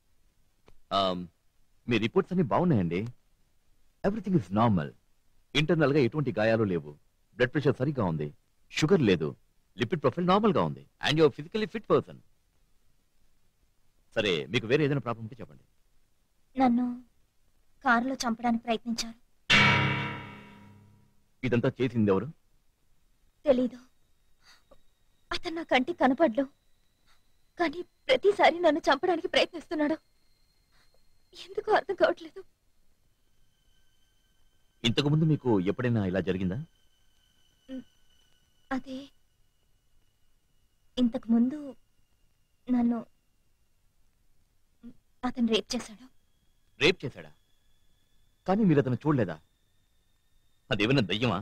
మీ రిపోర్ట్స్ అన్ని బాగున్నాయండి ఎవ్రీథింగ్ ఇస్ నార్మల్ ఇంటర్నల్ గా ఎటువంటి గాయాలు లేవు బ్లడ్ ప్రెషర్ సరిగ్గా ఉంది షుగర్ లేదు లిపిడ్ ప్రొఫైల్ నార్మల్ గా ఉంది and your physically fit person సరే మీకు వేరే ఏదైనా ప్రాబ్లం ఉంటే చెప్పండి
నన్ను కారులో చంపడానికి ప్రయత్నించారు
ఇదంతా చేసింది ఎవరు
తెలీదు అతను నా కంటికి కనపడ్డు కానీ ప్రతిసారి నన్ను చంపడానికి ప్రయత్నిస్తున్నాడు ఎందుకు అర్థం కావట్లేదు
ఇంతకు ముందు మీకు ఎప్పుడైనా ఇలా జరిగిందా
అదే ఇంతకు ముందు నన్ను అతను రేప్ చేశాడు
రేప్ చేశాడా కానీ మీరు అతను చూడలేదా అదేమైనా దయ్యమా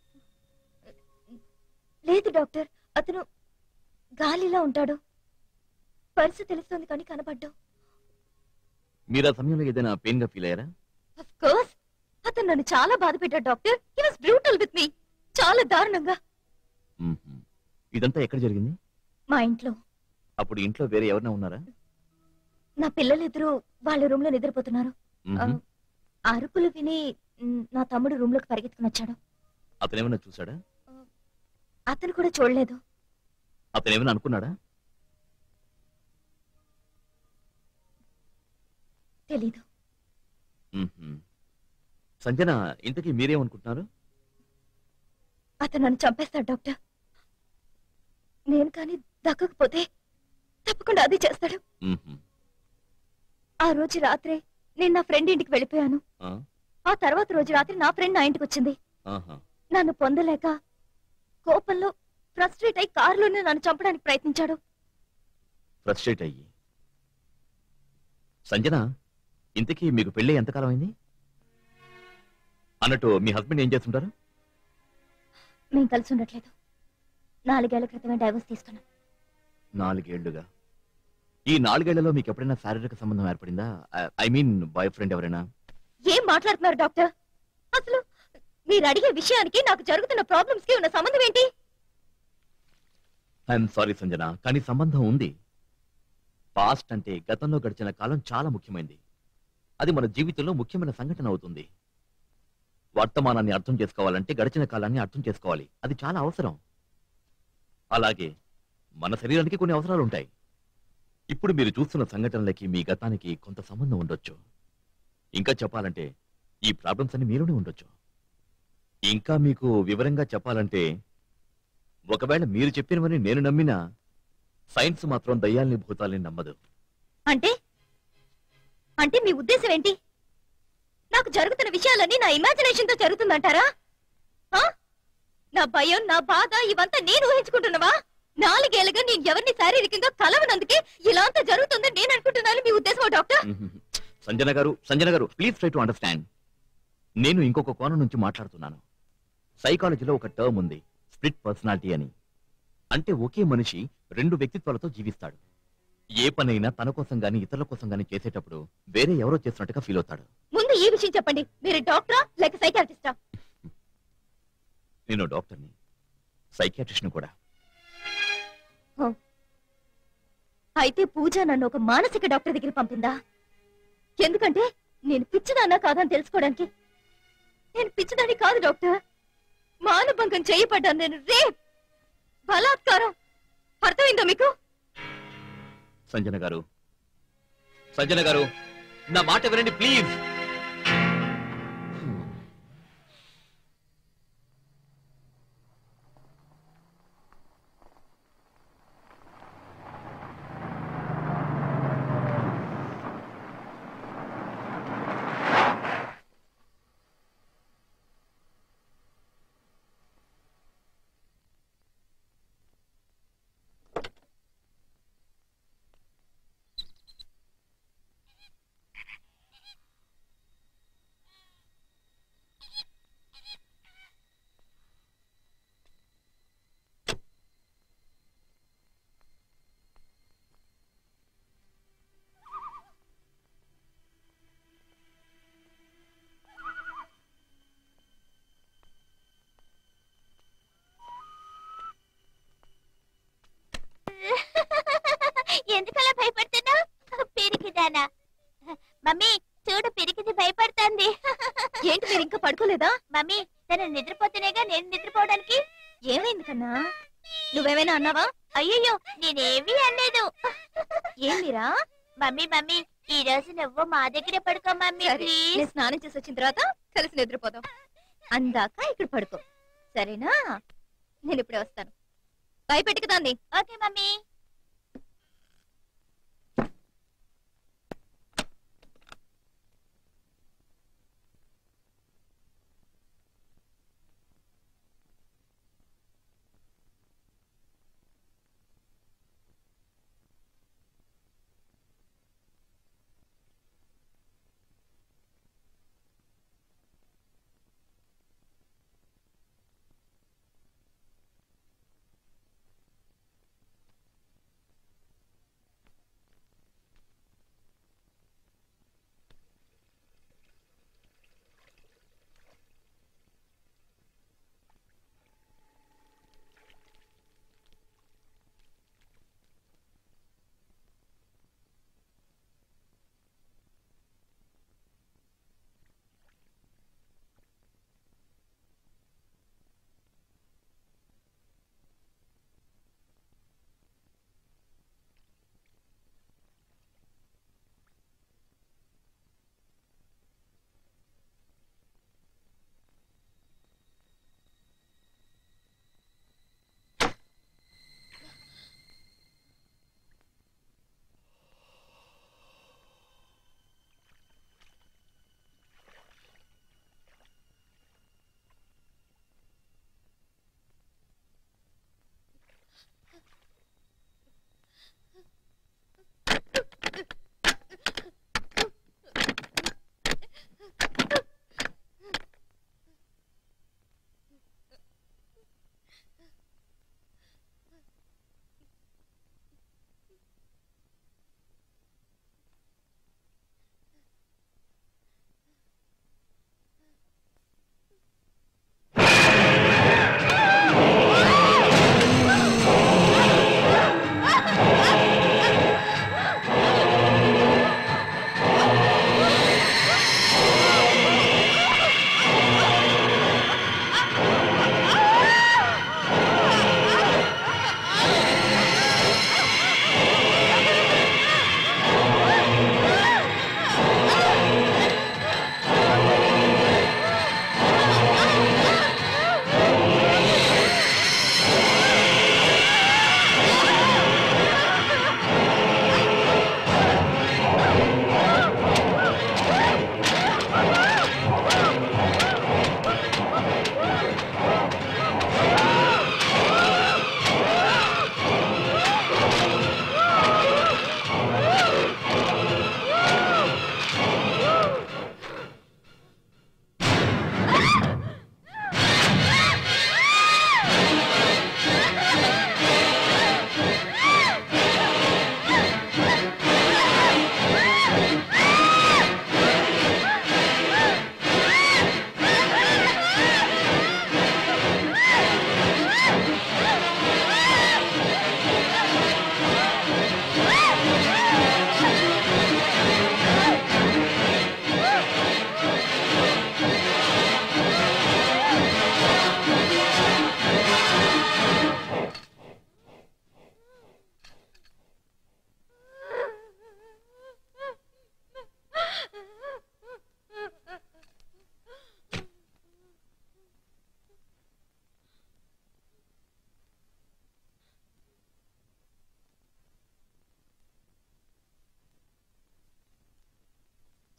లేదు డాక్టర్ అతను గాలిలో ఉంటాడు పర్సు తెలుస్తుంది కానీ కనపడ్డు
మీరు ఆ సమయంలో ఏదైనా పెయిన్ గా ఫీల్ అయ్యారా
అఫ్ కోర్స్ అతను నన్ను చాలా బాధ పెట్టాడు doctor he was brutal with me చాలా దారుణంగా
మ్మ్హ్మ్. ఇదంతా ఎక్కడ జరిగింది
మా ఇంట్లో
అప్పుడు ఇంట్లో వేరే ఎవరైనా ఉన్నారా
నా పిల్లలిద్దరూ వాళ్ళ రూమ్ లో నిద్రపోతున్నారు
మ్మ్హ్మ్.
ఆ అరుపులు విని మ్, నా తమ్ముడు రూమ్ లోకి పరిగెత్తుకుని వచ్చాడు
అతను ఏమైనా చూసాడా
అతను కూడా చూడలేదు
అతను ఏమైనా అనుకున్నాడా
తెలీదు
మ్మ్హ్మ్. సంజన ఇంతకీ మీరేమనుకుంటున్నారు
అతను నన్ను చంపేస్తాడు డాక్టర్ నేను కానీ దక్కకపోతే తప్పకుండా అది చేస్తాడు
మ్మ్హ్మ్.
ఆ రోజు రాత్రే నేను నా ఫ్రెండ్ ఇంటికి వెళ్ళిపోయాను
ఆ?
ఆ తర్వాత రోజు రాత్రి నా ఫ్రెండ్ నా ఇంటికి వచ్చింది
ఆహా.
నన్ను పొందలేక కోపంలో ఫ్రస్ట్రేట్ అయి కారులోనే నన్ను చంపడానికి ప్రయత్నించాడు
ఫ్రస్ట్రేట్ అయ్యి సంజన ఇంతకీ మీకు పెళ్ళి ఎంతకాలం అయింది అన్నట్టు మీ హస్బెండ్ ఏం చేస్తుంటారు
మేము కలిసి ఉండట్లేదు నాలుగేళ్ల క్రితమే డైవర్స్ తీసుకున్నాం
నాలుగేళ్లుగా ఈ నాలుగేళ్లలో మీకు ఎప్పుడైనా శారీరక సంబంధం ఏర్పడిందా ఐ మీన్ బాయ్ ఫ్రెండ్ ఎవరైనా
ఏం మాట్లాడుతున్నారు డాక్టర్ అసలు మీరు అడిగే విషయానికి నాకు జరుగుతున్న ప్రాబ్లమ్స్ కి ఉన్న సంబంధం ఏంటి
ఐఎమ్ సారీ సంజన కానీ సంబంధం ఉంది పాస్ట్ అంటే గతంలో గడిచిన కాలం చాలా ముఖ్యమైనది అది మన జీవితంలో ముఖ్యమైన సంఘటన అవుతుంది వర్తమానాన్ని అర్థం చేసుకోవాలంటే గడిచిన కాలాన్ని అర్థం చేసుకోవాలి అది చాలా అవసరం అలాగే మన శరీరానికి కొన్ని అవసరాలు ఉంటాయి ఇప్పుడు మీరు చూస్తున్న సంఘటనలకి మీ గతానికి కొంత సంబంధం ఉండొచ్చు ఇంకా చెప్పాలంటే ఈ ప్రాబ్లమ్స్ అన్ని మీలోనే ఉండొచ్చు ఇంకా మీకు వివరంగా చెప్పాలంటే ఒకవేళ మీరు చెప్పినవని నేను నమ్మినా సైన్స్ మాత్రం దయ్యాల్ని భూతాల్ని నమ్మదు
అంటే అంటే మీ ఉద్దేశం ఏంటి నాకు జరుగుతున్న విషయాలన్నీ నా ఇమాజినేషన్ తో జరుగుతుందంటారా ఆ? నా భయం నా బాధ ఇవంతా నేను ఊహించుకుంటున్నావా నాలుగేళ్లుగా నేను ఎవరిని శారీరకంగా కలవనందుకే ఇలా అంతా జరుగుతుందని నేను అనుకుంటున్నాను మీ ఉద్దేశమా డాక్టర్
మ్మ్. సంజన గారు Sanjana garu please try to understand నేను ఇంకొక కోణం నుంచి మాట్లాడుతున్నాను సైకాలజీలో ఒక టర్మ్ ఉంది స్ప్లిట్ పర్సనాలిటీ అని అంటే ఒకే మనిషి రెండు వ్యక్తిత్వాలతో జీవిస్తాడు ఏ పనైనా తన కోసం గాని ఇతరుల కోసం గాని చేసేటప్పుడు వేరే ఎవరో చేస్తున్నట్టుగా ఫీల్ అవుతాడు
ముందు ఈ విషయం చెప్పండి మీరు డాక్టరా లేక సైకాలజిస్టా
నేను డాక్టర్ని సైకియాట్రిస్ట్ని కూడా
అయితే పూజ నన్ను ఒక మానసిక డాక్టర్ దగ్గర పంపిందా ఎందుకంటే నేను పిచ్చిదాన్నా కాదని తెలుసుకోవడానికి నేను పిచ్చిదాన్ని కాదు డాక్టర్ మానభంగం చేయబడ్డాను నేను రేప్ బలాత్కారం అర్థమైందా మీకు
సంజన గారు సంజన గారు నా మాట వినండి ప్లీజ్
ఎందుకలా భయపడుతున్నావు పిరికిదానా మమ్మీ చూడు పిరికిది భయపడుతుంది
ఏంటి మీరు ఇంకా పడుకోలేదా
మమ్మీ తను నిద్రపోతేనేగా నేను నిద్రపోవడానికి
ఏమైంది కన్నా నువ్వేమైనా అన్నావా
అయ్యయ్యో నేనేమీ అనలేదు
ఏం మీరా
మమ్మీ మమ్మీ ఈ రోజు నువ్వు మా దగ్గరే పడుకో మమ్మీ
సరే,
ప్లీజ్
నేను స్నానం చేసి వచ్చిన తర్వాత కలిసి నిద్రపోదాం అందాక ఇక్కడ పడుకో సరేనా నేను ఇప్పుడే వస్తాను భయపెట్టుకు దాన్ని
ఓకే మమ్మీ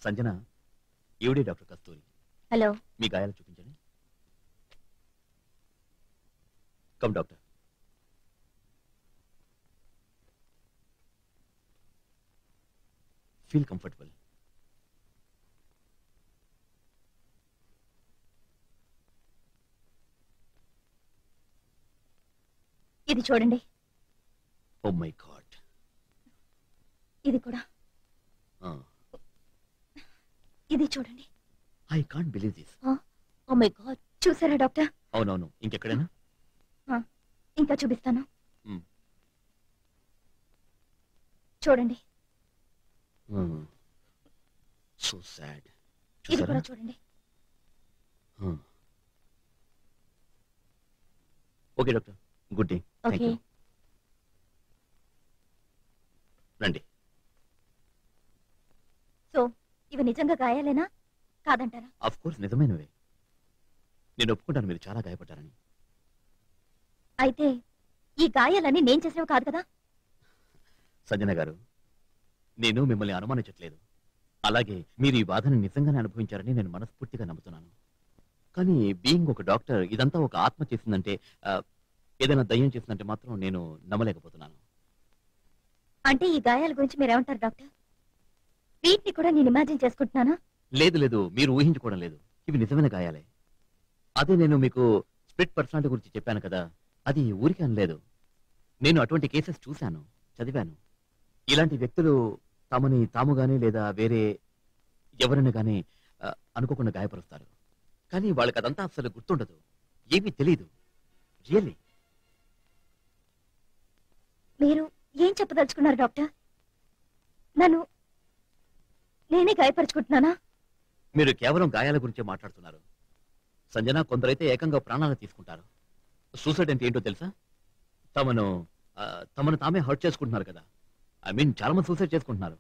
సంజన ఈవిడే డాక్టర్ కస్తూరి
హలో
మీ గాయాలు చూపించండి కమ్ డాక్టర్ ఫీల్ కంఫర్టబుల్
ఇది చూడండి
ఓ మై గాడ్
ఇది కూడా ఇది చూడండి
I can't believe this
oh my god చూసారా డాక్టర్
అవునవును ఇంకెక్కడైనా
ఇంకా చూపిస్తాను
Hmm.
చూడండి
సో సాడ్
ఇది
చూసారా
కూడా చూడండి
okay doctor good day thank
okay
you రండి
సో ఇవి నిజంగా గాయాలేనా కాదంటారా
ఆఫ్ కోర్స్ నిజమైనవే నేను ఒప్పుకుంటాను మీరు చాలా గాయపడ్డారని
అయితే ఈ గాయాలన్నీ నేను చేసినవి కాదు కదా
సంజన గారు నేను మిమ్మల్ని అనుమానించట్లేదు అలాగే మీరు ఈ బాధను నిజంగానే అనుభవించారని నేను మనస్ఫూర్తిగా నమ్ముతున్నాను కానీ బీయింగ్ ఒక డాక్టర్ ఇదంతా ఒక ఆత్మ చేసిందంటే ఆ, ఏదైనా దయ్యం చేసిందంటే మాత్రం నేను నమ్మలేకపోతున్నాను
అంటే ఈ గాయాల గురించి మీరేమంటారు డాక్టర్ వీటిని కూడా నేను ఇమాజిన్ చేసుకుంటున్నానా
లేదు లేదు మీరు ఊహించుకోవడం లేదు ఇవి నిజమైన గాయాలే అదే నేను మీకు స్ప్లిట్ పర్సనాలిటీ గురించి చెప్పాను కదా అది ఊరికే అనలేదు నేను అటువంటి కేసెస్ చూశాను చదివాను ఇలాంటి వ్యక్తులు తమని తాము గాని లేదా వేరే ఎవరిని గాని ఆ, అనుకోకుండా గాయపరుస్తారు కానీ వాళ్ళకి అదంతా అసలు గుర్తుండదు ఏమీ తెలియదు రియల్లీ
మీరు ఏం చెప్పదలుచుకున్నారు డాక్టర్ నన్ను నేనే గాయపరుచుకుంటున్నానా
మీరు కేవలం గాయాల గురించే మాట్లాడుతున్నారు సంజన కొందరైతే ఏకంగా ప్రాణాలు తీసుకుంటారు సూసైడ్ అంటే ఏంటో తెలుసా తమను ఆ, తమను తామే హర్ట్ చేసుకుంటున్నారు కదా ఐ మీన్ చాలా మంది సూసైడ్ చేసుకుంటున్నారు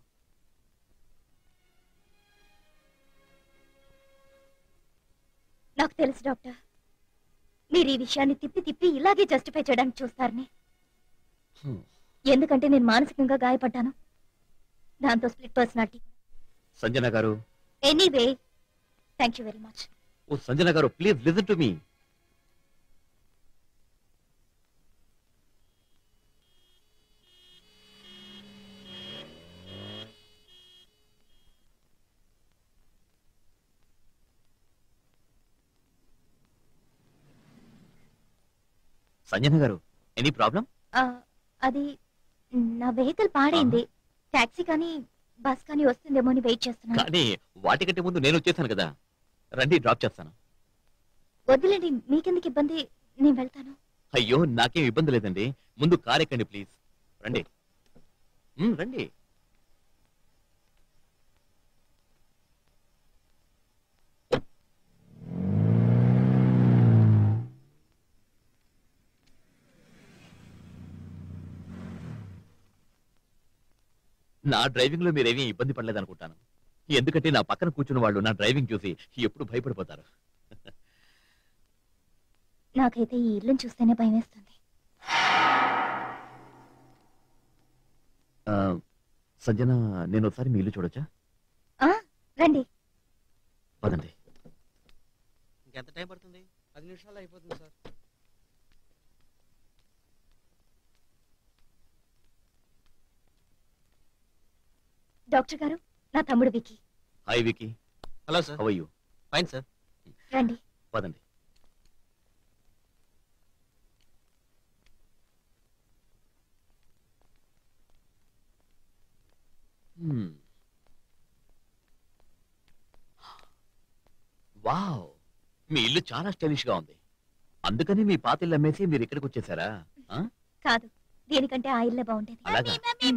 నాకు తెలుసు డాక్టర్ మీరు ఈ విషయాన్ని తిప్పి తిప్పి ఇలాగే జస్టిఫై చేయడానికి చూస్తారని
Hmm.
ఎందుకంటే నేను మానసికంగా గాయపడ్డాను దాంతో split personality
Sanjana garu
anyway thank you very much
oh Sanjana garu please listen to me Sanjana garu any problem
అది నా వెహికల్ పాడైంది టాక్సీ కానీ బస్ కానీ వస్తుందేమో అని వెయిట్ చేస్తున్నాను
కానీ వాటికంటే ముందు నేను వచ్చేసాను కదా రండి డ్రాప్ చేస్తాను
వద్దులేండి మీకెందుకు ఇబ్బంది నేను వెళ్తాను
అయ్యో నాకేం ఇబ్బంది లేదండి ముందు కార్ ఎక్కండి ప్లీజ్ రండి మ్, రండి నా డ్రైవింగ్ లో మీరేమీ ఇబ్బంది పడలేదు అనుకుంటాను ఎందుకంటే నా పక్కన కూర్చున్న వాళ్ళు నా డ్రైవింగ్ చూసి ఎప్పుడు భయపడిపోతారు
నాకైతే ఈ ఇల్లుని చూస్తేనే భయం వేస్తుంది
ఆ, సంజన నేను ఒకసారి మీ ఇల్లు చూడొచ్చా
రండి
పదండి
ఇంకెంత టైం పడుతుంది పది నిమిషాలు అయిపోతుంది సార్
డాక్టర్ గారు నా తమ్ముడు Vicky
hi Vicky
hello sir
how you
fine sir
రండి
పదండి Hmm. వావ్ మీ ఇల్లు చాలా స్టైలిష్ గా ఉంది అందుకని మీ పాత ఇల్లు అమ్మేసి మీరు ఇక్కడికి వచ్చేసారా ఆ?
కాదు దీనికంటే ఆ ఇల్లే బాగుండేది
అలాగా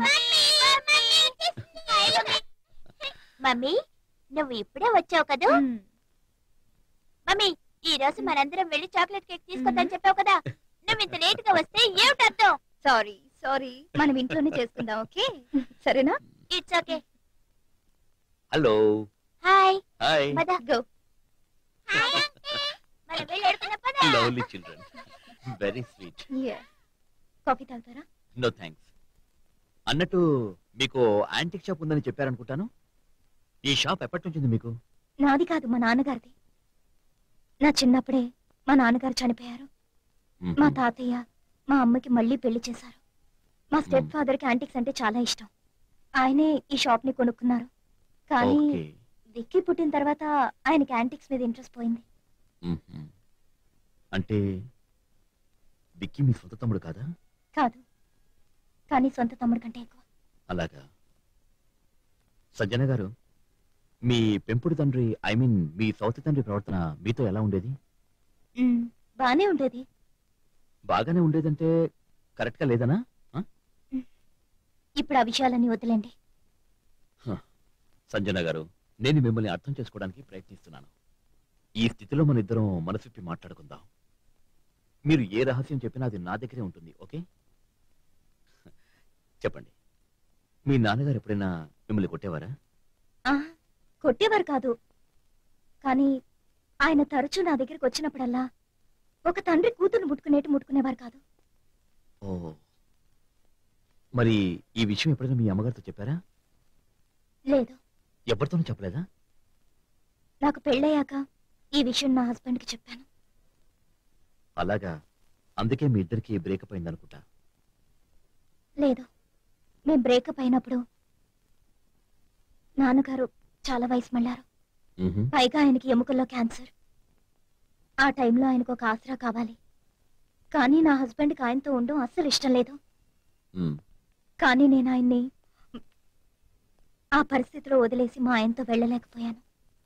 మమ్మీ నువ్వు ఇప్పుడే వచ్చావు కదూ
మ్మ్.
మమ్మీ ఈ రోజు మనందరం వెళ్ళి చాక్లెట్ కేక్ తీసుకొద్దని చెప్పావు కదా నువ్వు ఇంత లేట్ గా వస్తే ఏమిటి అర్థం
సారీ సారీ మనం ఇంట్లోనే చేసుకుందాం ఓకే సరేనా
it's okay
hello
hi
hi
పద
గో
హాయ్ మనం వెళ్ళి ఆడుకుందాం పద
lovely children very sweet
coffee తాగుతారా
నో థ్యాంక్స్ అన్నట్టు మీకు యాంటిక్ షాప్ ఉందని చెప్పారనుకుంటాను ఈ షాప్ ఎప్పటి నుంచి ఉంది మీకు
నాది కాదు మా నాన్నగారిది నా చిన్నప్పుడే మా నాన్నగారు చనిపోయారు
మ్మ్.
మా తాతయ్య మా అమ్మకి మళ్ళీ పెళ్లి చేశారు మా స్టెప్
మ్మ్.
ఫాదర్ కి యాంటిక్స్ అంటే చాలా ఇష్టం ఆయనే ఈ షాప్ ని కొనుక్కున్నారు కానీ
ఓకే
విక్కీ పుట్టిన తర్వాత ఆయనకి యాంటిక్స్ మీద ఇంట్రెస్ట్ పోయింది
మ్మ్. అంటే విక్కీ మీ సొంత తమ్ముడు కాదా
కాదు కానీ సొంత తమ్ముడు కంటే ఎక్కువ
అలాగా సజ్జన గారు మీ పెంపుడు తండ్రి ఐ మీన్ మీ సౌతి తండ్రి ప్రవర్తన మీతో ఎలా ఉండేది
మ్మ్. బానే ఉండేది
బాగానే ఉండేదంటే కరెక్ట్ గా లేదనా
ఇప్పుడు ఆ విషయాలన్నీ వదిలేండి
సంజన గారు నేను మిమ్మల్ని అర్థం చేసుకోవడానికి ప్రయత్నిస్తున్నాను ఈ స్థితిలో మన ఇద్దరం మనసిప్పి మాట్లాడుకుందాం మీరు ఏ రహస్యం చెప్పినా అది నా దగ్గరే ఉంటుంది ఓకే చెప్పండి మీ నాన్నగారు ఎప్పుడైనా మిమ్మల్ని కొట్టేవారా
ఆ, కొట్టేవారు కాదు కానీ ఆయన తరచూ నా దగ్గరికి వచ్చినప్పుడల్లా ఒక తండ్రి కూతురు ముట్టుకునేట్టు ముట్టుకునేవారు కాదు
ఓ మరి ఈ విషయం ఎప్పుడైనా మీ అమ్మగారితో చెప్పారా
లేదు
ఎవరితోనూ చెప్పలేదా
నాకు పెళ్ళయ్యాక ఈ విషయం నా హస్బెండ్ కి చెప్పాను
అలాగా అందుకే మీ ఇద్దరికి బ్రేకప్ అయింది అనుకుంటా
లేదు మేం బ్రేకప్ అయినప్పుడు నాన్నగారు చాలా వయసు మళ్ళారు పైగా ఆయనకి ఎముకల్లో క్యాన్సర్ ఆ టైంలో ఆయనకు ఒక ఆసరా కావాలి కానీ నా హస్బెండ్కి ఆయనతో ఉండడం అస్సలు ఇష్టం లేదు కానీ నేను ఆయన్ని ఆ పరిస్థితిలో వదిలేసి మా ఆయనతో వెళ్ళలేకపోయాను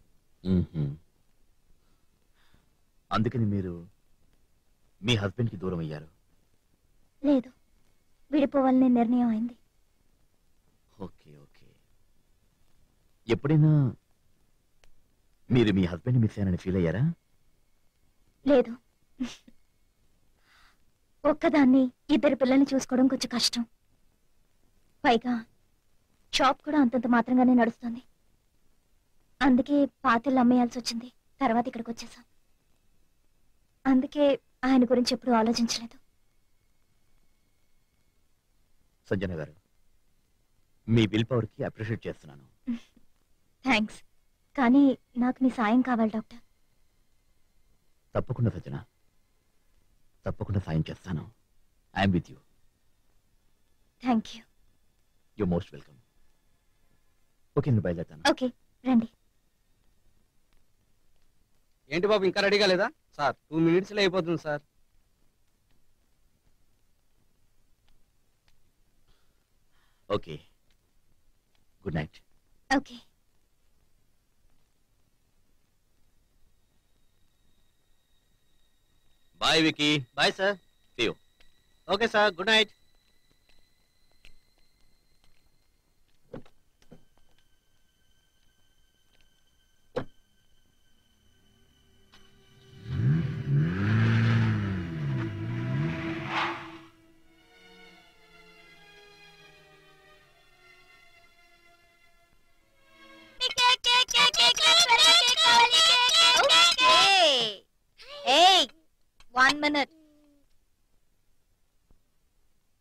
అందుకని మీరు మీ హస్బెండ్ కి దూరం అయ్యారు
లేదు విడిపోవాలనే నిర్ణయం అయింది
ఓకే ఓకే ఎప్పుడైనా మీరు మీ హస్బెండ్ మిస్ అయ్యానని ఫీల్ అయ్యారా
లేదు ఒక్కదాన్ని ఇద్దరు పిల్లల్ని చూసుకోవడం కొంచెం కష్టం పైగా షాప్ కూడా అంతంత మాత్రంగానే నడుస్తుంది అందుకే పాతలు అమ్మేయాల్సి వచ్చింది తర్వాత ఇక్కడికి వచ్చేసాం అందుకే ఆయన గురించి ఎప్పుడూ ఆలోచించలేదు
సజ్జన గారు మీ విల్ పవర్ కి అప్రిషియేట్ చేస్తున్నాను
థ్యాంక్స్ కానీ నాకు మీ సాయం కావాలి డాక్టర్
తప్పకుండా సజ్జన తప్పకుండా సాయం చేస్తాను I'm with you
thank you
you most welcome okay నేను బయలుదేరుతాను
ఓకే రండి
ఏంటి బాబు ఇంకా రెడీగా లేదా సార్ టూ మినిట్స్ లో అయిపోతుంది sir
okay good night
okay
bye Vicky
bye sir
See you.
Okay sir good night
ఏయ్ వన్ మినిట్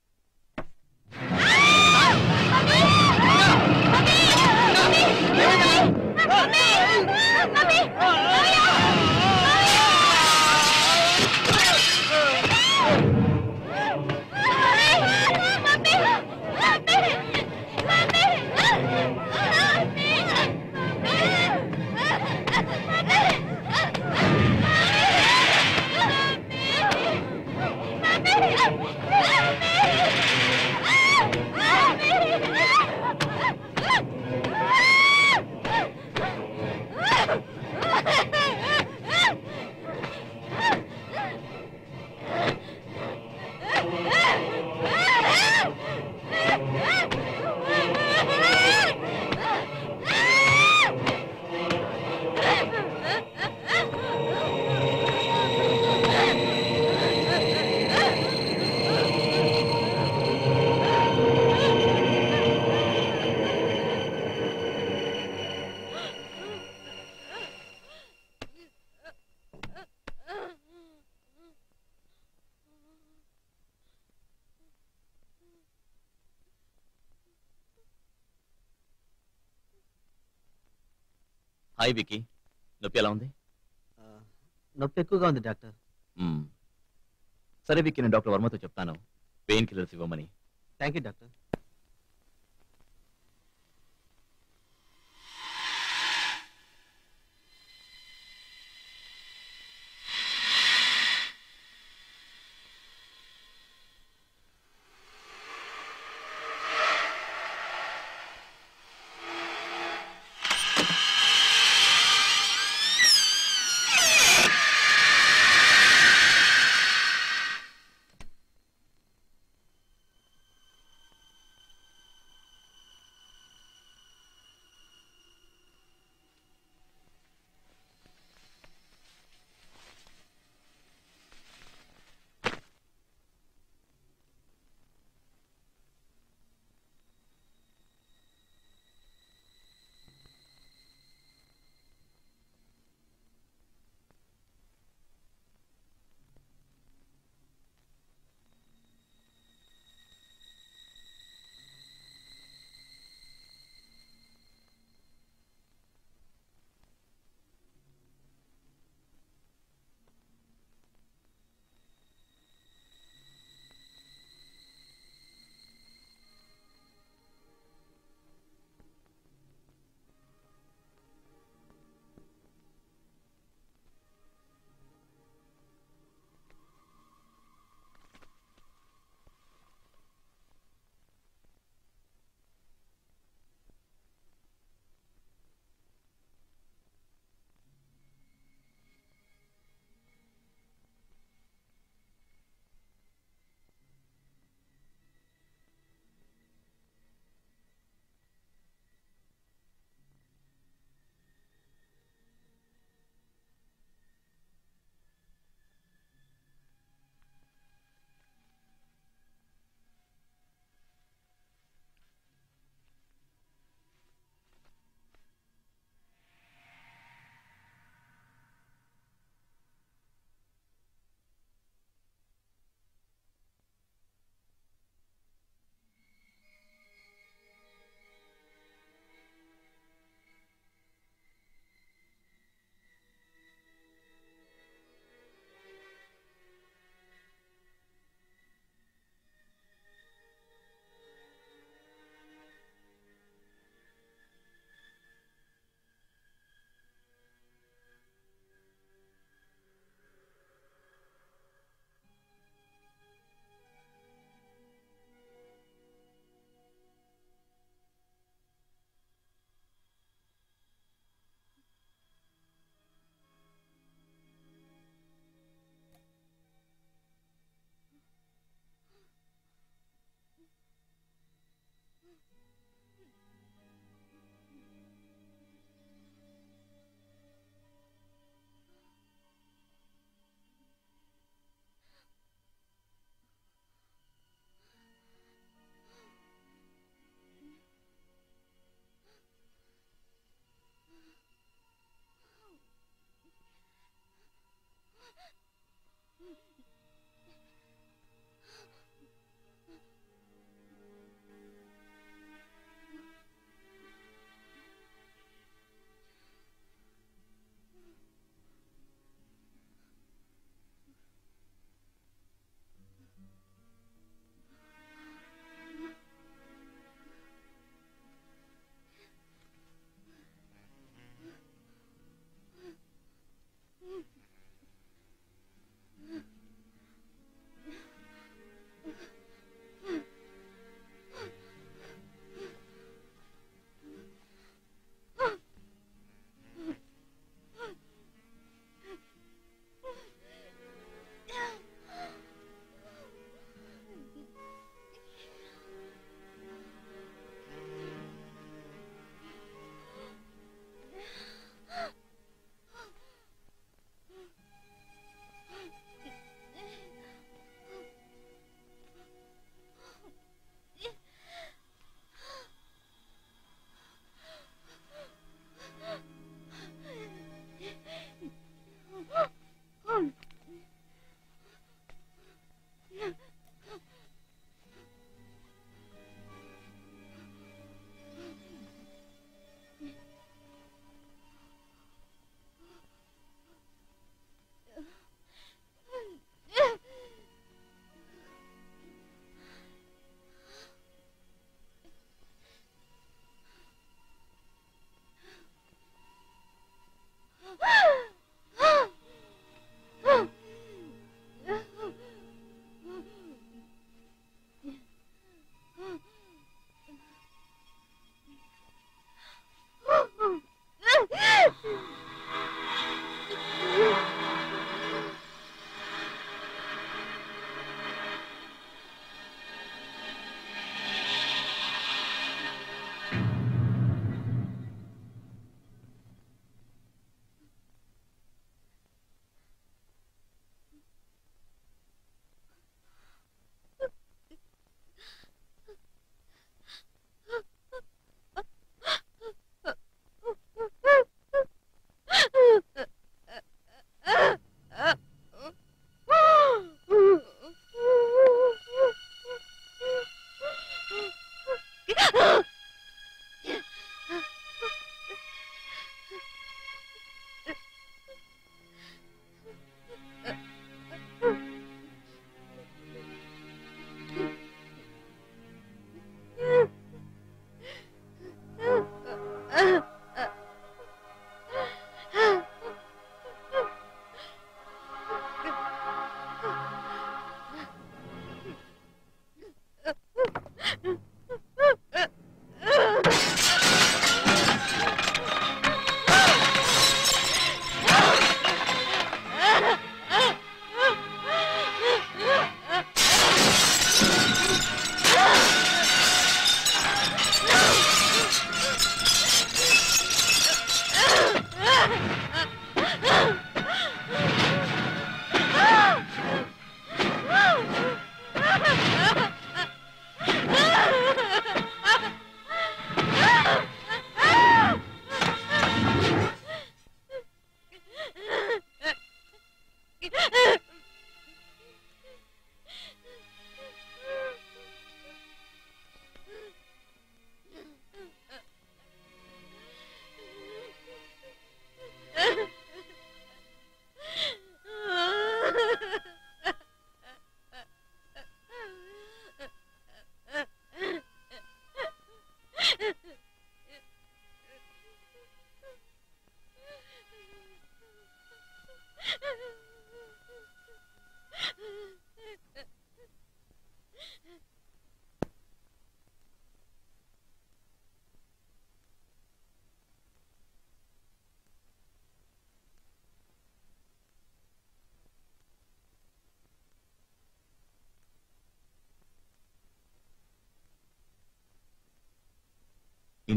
హాయ్ వికీ నొప్పి ఎలా ఉంది
ఆ, నొప్పి ఎక్కువగా ఉంది డాక్టర్
మ్మ్. సరే వికీ నేను డాక్టర్ వర్మతో చెప్తాను పెయిన్ కిల్లర్స్ ఇవ్వమని
థ్యాంక్ యూ డాక్టర్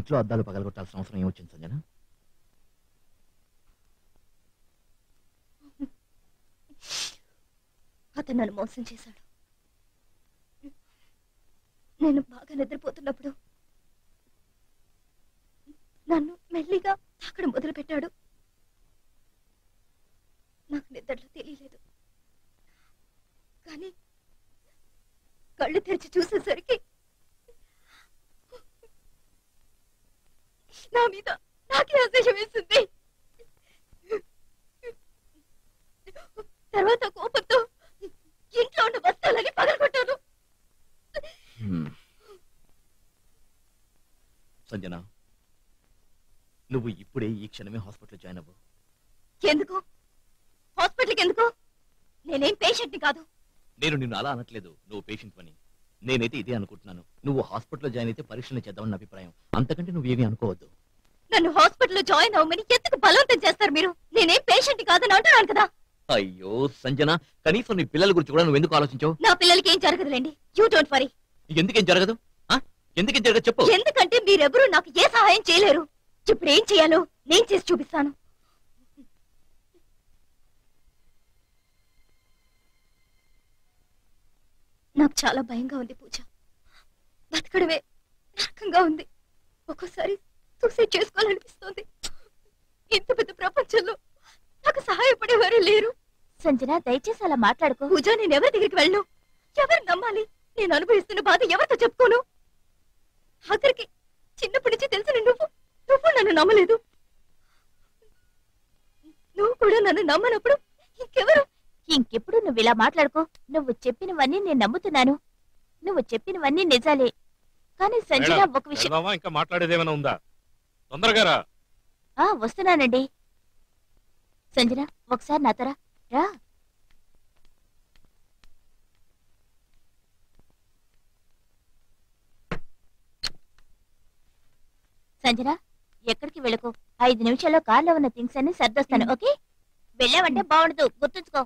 ఇంట్లో అద్దాలు పగలగొట్టాల్సిన అవసరం ఏమొచ్చింది సంజన
అతను నన్ను మోసం చేశాడు నేను బాగా నిద్రపోతున్నప్పుడు నన్ను మెల్లిగా తాకడం మొదలు పెట్టాడు నాకు నిద్రలో తెలియలేదు కానీ కళ్ళు తెరిచి చూసేసరికి నా మీద నాకే అసహ్యం వేసింది తర్వాత కోపంతో ఇంట్లో ఉన్న వస్తువులని పగలగొట్టాను
హ్మ్. సంజన నువ్వు ఇప్పుడే ఈ క్షణమే హాస్పిటల్ జాయిన్ అవ్వు
ఎందుకు హాస్పిటల్కి ఎందుకు నేనేం పేషెంట్ని కాదు
నేను నిన్ను అలా అనట్లేదు నువ్వు పేషెంట్ అని నేనైతే ఇదే అనుకుంటున్నాను నువ్వు హాస్పిటల్లో జాయిన్ అయితే పరీక్షలు చేద్దామని నా అభిప్రాయం అంతకంటే నువ్వు ఏమీ అనుకోవద్దు
నన్ను హాస్పిటల్లో జాయిన్ అవ్వమని ఎందుకు బలవంతం చేస్తారు మీరు నేనేం పేషెంట్ కాదని అంటున్నాను కదా
అయ్యో సంజన కనీసం నీ పిల్లల గురించి కూడా నువ్వు ఎందుకు ఆలోచించావు
నా పిల్లలకి ఏం జరగదులేండి యూ డోంట్ వరీ
ఎందుకేం జరగదు ఆ? ఎందుకేం జరగదు చెప్పు
ఎందుకంటే మీరెవరూ నాకు ఏ సహాయం చేయలేరు ఇప్పుడు ఏం చేయాలో నేను చేసి చూపిస్తాను నాకు చాలా భయంగా ఉంది పూజ బతకడమే నరకంగా ఉంది ఒక్కోసారి సూసైడ్ చేసుకోవాలనిపిస్తోంది ఇంత పెద్ద ప్రపంచంలో నాకు సహాయపడేవారు లేరు
సంజన దయచేసి అలా మాట్లాడుకో
పూజ నేను ఎవరి దగ్గరికి వెళ్ళను ఎవరు నమ్మాలి నేను అనుభవిస్తున్న బాధ ఎవరితో చెప్పుకోను ఆఖరికి చిన్నప్పటి నుంచి తెలిసిన నువ్వు నువ్వు నన్ను నమ్మలేదు నువ్వు కూడా నన్ను నమ్మనప్పుడు ఇంకెవరు
ఇంకెప్పుడు నువ్వు ఇలా మాట్లాడుకో నువ్వు చెప్పినవన్నీ నేను నమ్ముతున్నాను నువ్వు చెప్పినవన్నీ నిజాలే కానీ సంజన
మేడం,
ఒక విషయం
వెళ్దామా? ఇంకా మాట్లాడేది ఏమైనా ఉందా తొందరగా రా
ఆ వస్తున్నానండి సంజన ఒకసారి నాతో రా. రా సంజన ఎక్కడికి వెళ్ళకు ఐదు నిమిషాల్లో కార్లో ఉన్న థింగ్స్ అన్ని సర్దొస్తాను ఓకే వెళ్ళావంటే బాగుండదు గుర్తుంచుకో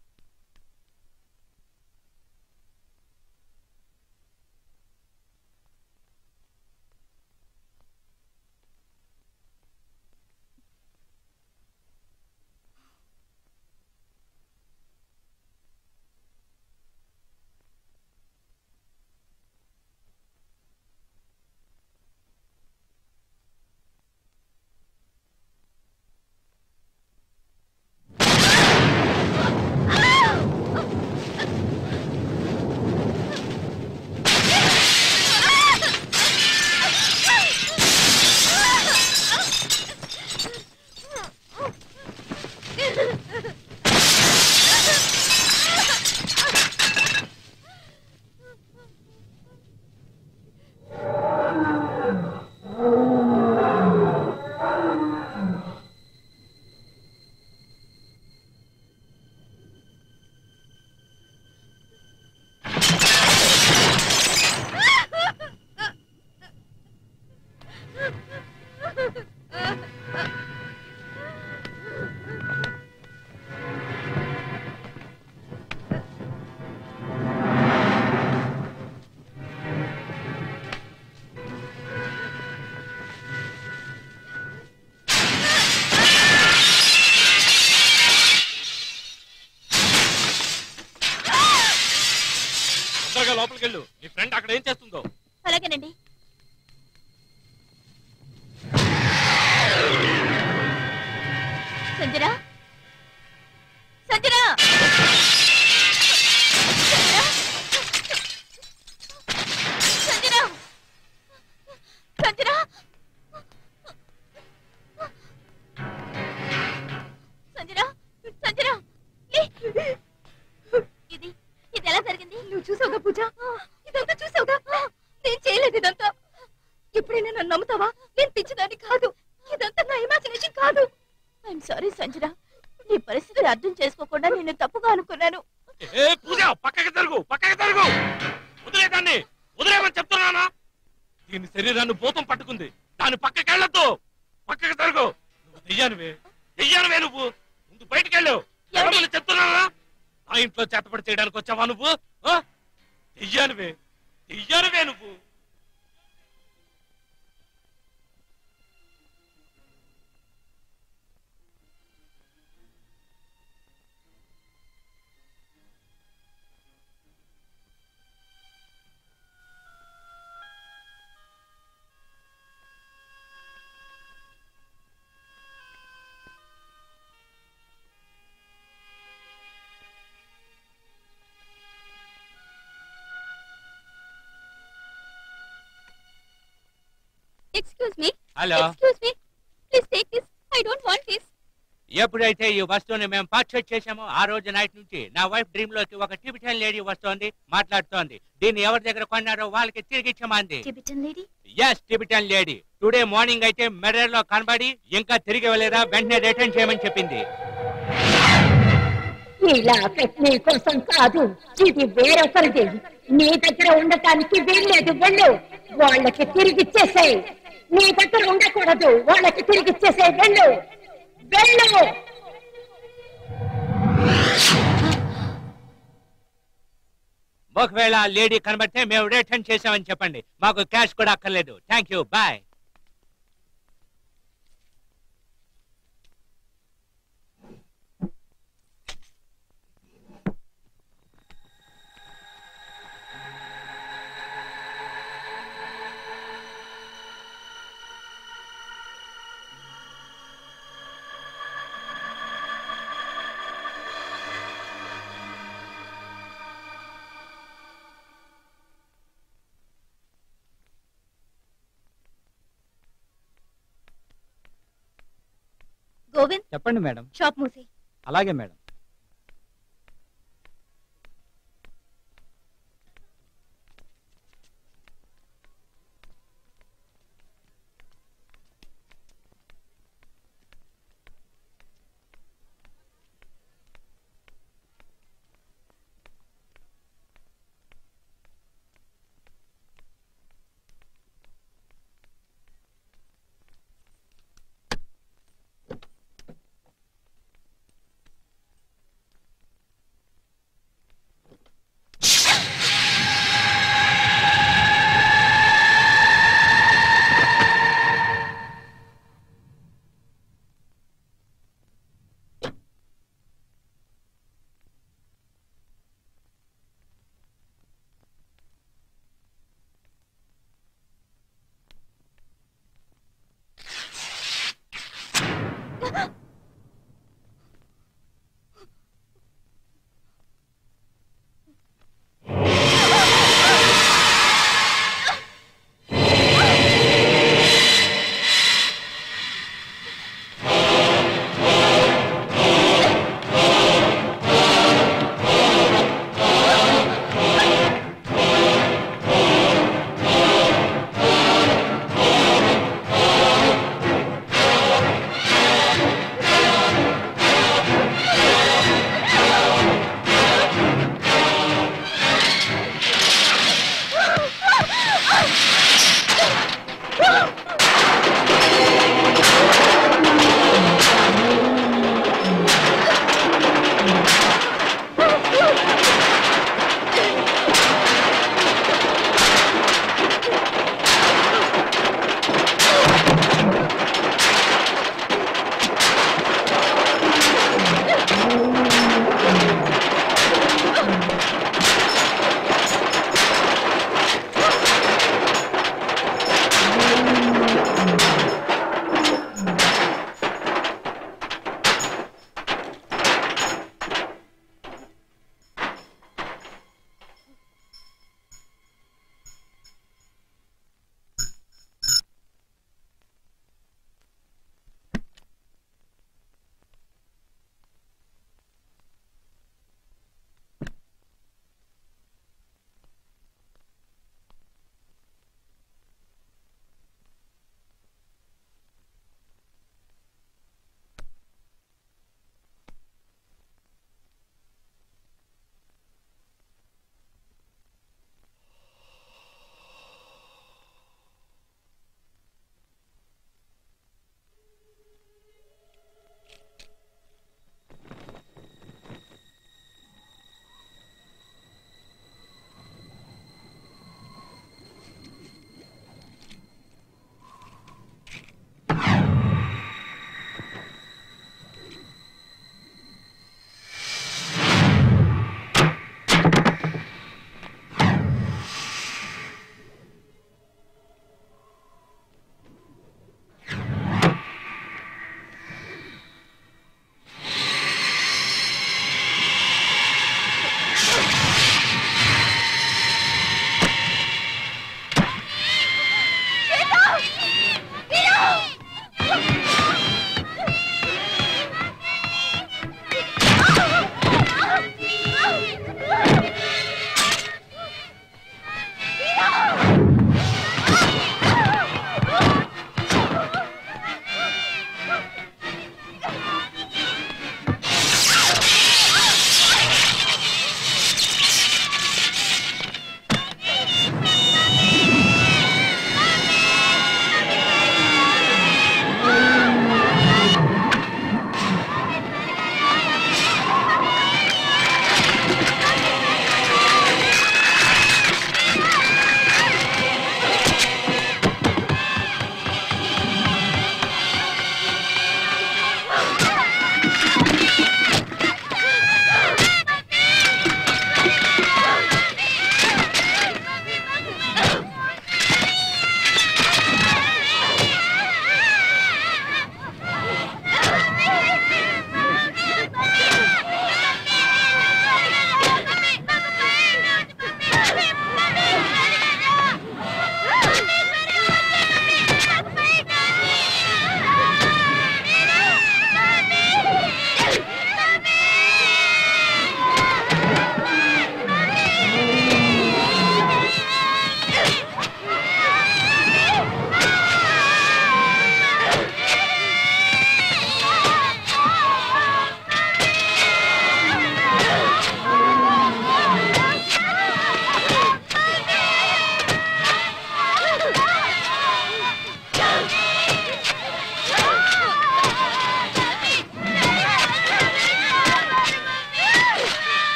తొందరగా లోపలికి వెళ్ళు నీ ఫ్రెండ్ అక్కడ ఏం చేస్తుందో
అలాగేనండి సంజన సంజన సంజన సంజన సంజన సంజన లే. ఇది ఇది ఎలా జరిగింది
నువ్వు చూసావుగా పూజ ఇదంతా చూసావుగా నేను చేయలేదు ఇదంతా ఎప్పుడైనా నన్ను నమ్ముతావా నేను పిచ్చిదాన్ని కాదు ఇదంతా నా ఇమాజినేషన్ కాదు
ఐఎమ్ సారీ సంజన నీ పరిస్థితిని అర్థం చేసుకోకుండా నేను తప్పుగా అనుకున్నాను
ఏ పూజ పక్కకి జరుగు పక్కకి జరుగు వదిలే దాన్ని వదిలేమని చెప్తున్నానా దీని శరీరాన్ని భూతం పట్టుకుంది దాని పక్కకి వెళ్ళొద్దు పక్కకి జరుగు నువ్వు దెయ్యానివే దెయ్యానివే నువ్వు ముందు బయటికి వెళ్ళు ఎవరని చెప్తున్నానా ఆ ఇంట్లో చేతపడి చేయడానికి వచ్చావా నువ్వు ఆ? దెయ్యానివే దెయ్యానివే నువ్వు
excuse me
hello
excuse me please take this I don't want this
ఎప్పుడైతే ఈ వస్తువుని మేము పర్చేజ్ చేశామో ఆ రోజు నైట్ నుంచి నా వైఫ్ డ్రీమ్ లోకి ఒక టిబిటన్ లేడీ వస్తోంది మాట్లాడుతోంది దీన్ని ఎవరి దగ్గర కొన్నారో వాళ్ళకి తిరిగి ఇచ్చామంది
Tibetan lady
yes Tibetan lady today morning అయితే మెడర్ లో కనబడి ఇంకా తిరిగి వెళ్ళేదా వెంటనే రిటర్న్ చేయమని చెప్పింది
ఇలా నీ కోసం కాదు ఇది వేరొకరిది నీ దగ్గర ఉండటానికి వెళ్ళలేదు వెళ్ళు వాళ్ళకి తిరిగిచ్చేసేయ్ నీ దగ్గర ఉండకూడదు వాళ్ళకి తిరిగిచ్చేసేయ్ వెళ్ళు వెళ్ళు
ఒకవేళ ఆ లేడీ కనబడితే మేము రిటర్న్ చేసామని చెప్పండి మాకు క్యాష్ కూడా అక్కర్లేదు థ్యాంక్ యూ బాయ్
గోవింద్
చెప్పండి మేడం
షాప్ మూసి
అలాగే మేడం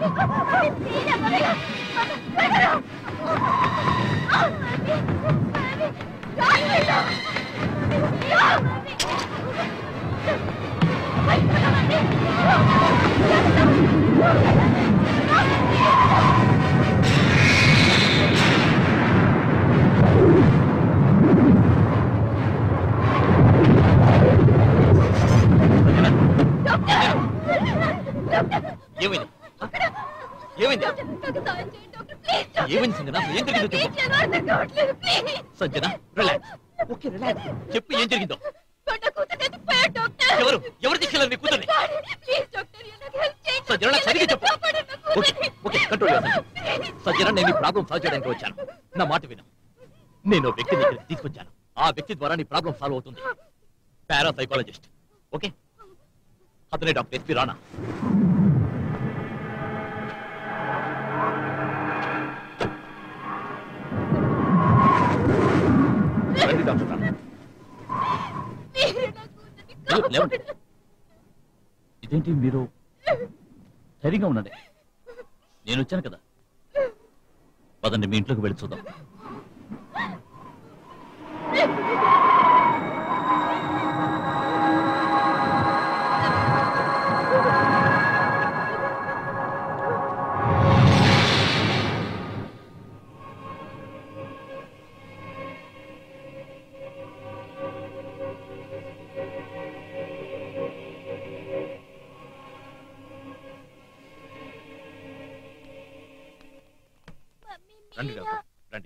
ఏమైంది ఏమైంది ఏమైంది సంజన అసలు ఏం జరిగిందో చెప్పు సంజన రిలాక్స్ ఓకే రిలాక్స్ చెప్పు ఏం జరిగిందో ఎవరు ఎవరు తీసుకెళ్ళారు నీ కూతుర్ని సజ్జన నాకు సరిగ్గా చెప్పు ఓకే ఓకే కంట్రోల్ సజ్జన నేను ఈ ప్రాబ్లం సాల్వ్ చేయడానికి వచ్చాను నా మాట విను నేను ఓ వ్యక్తిని ఇక్కడికి తీసుకొచ్చాను ఆ వ్యక్తి ద్వారా నీ ప్రాబ్లం సాల్వ్ అవుతుంది పారా సైకాలజిస్ట్ ఓకే అతనే డాక్టర్ ఎస్పీ రాణా రండి డాక్టర్ రాణా అయ్యో, లేవండి ఇదేంటి మీరు ధైర్యంగా ఉండండి నేను వచ్చాను కదా పదండి మీ ఇంట్లోకి వెళ్ళి చూద్దాం రండి డాక్టర్ రండి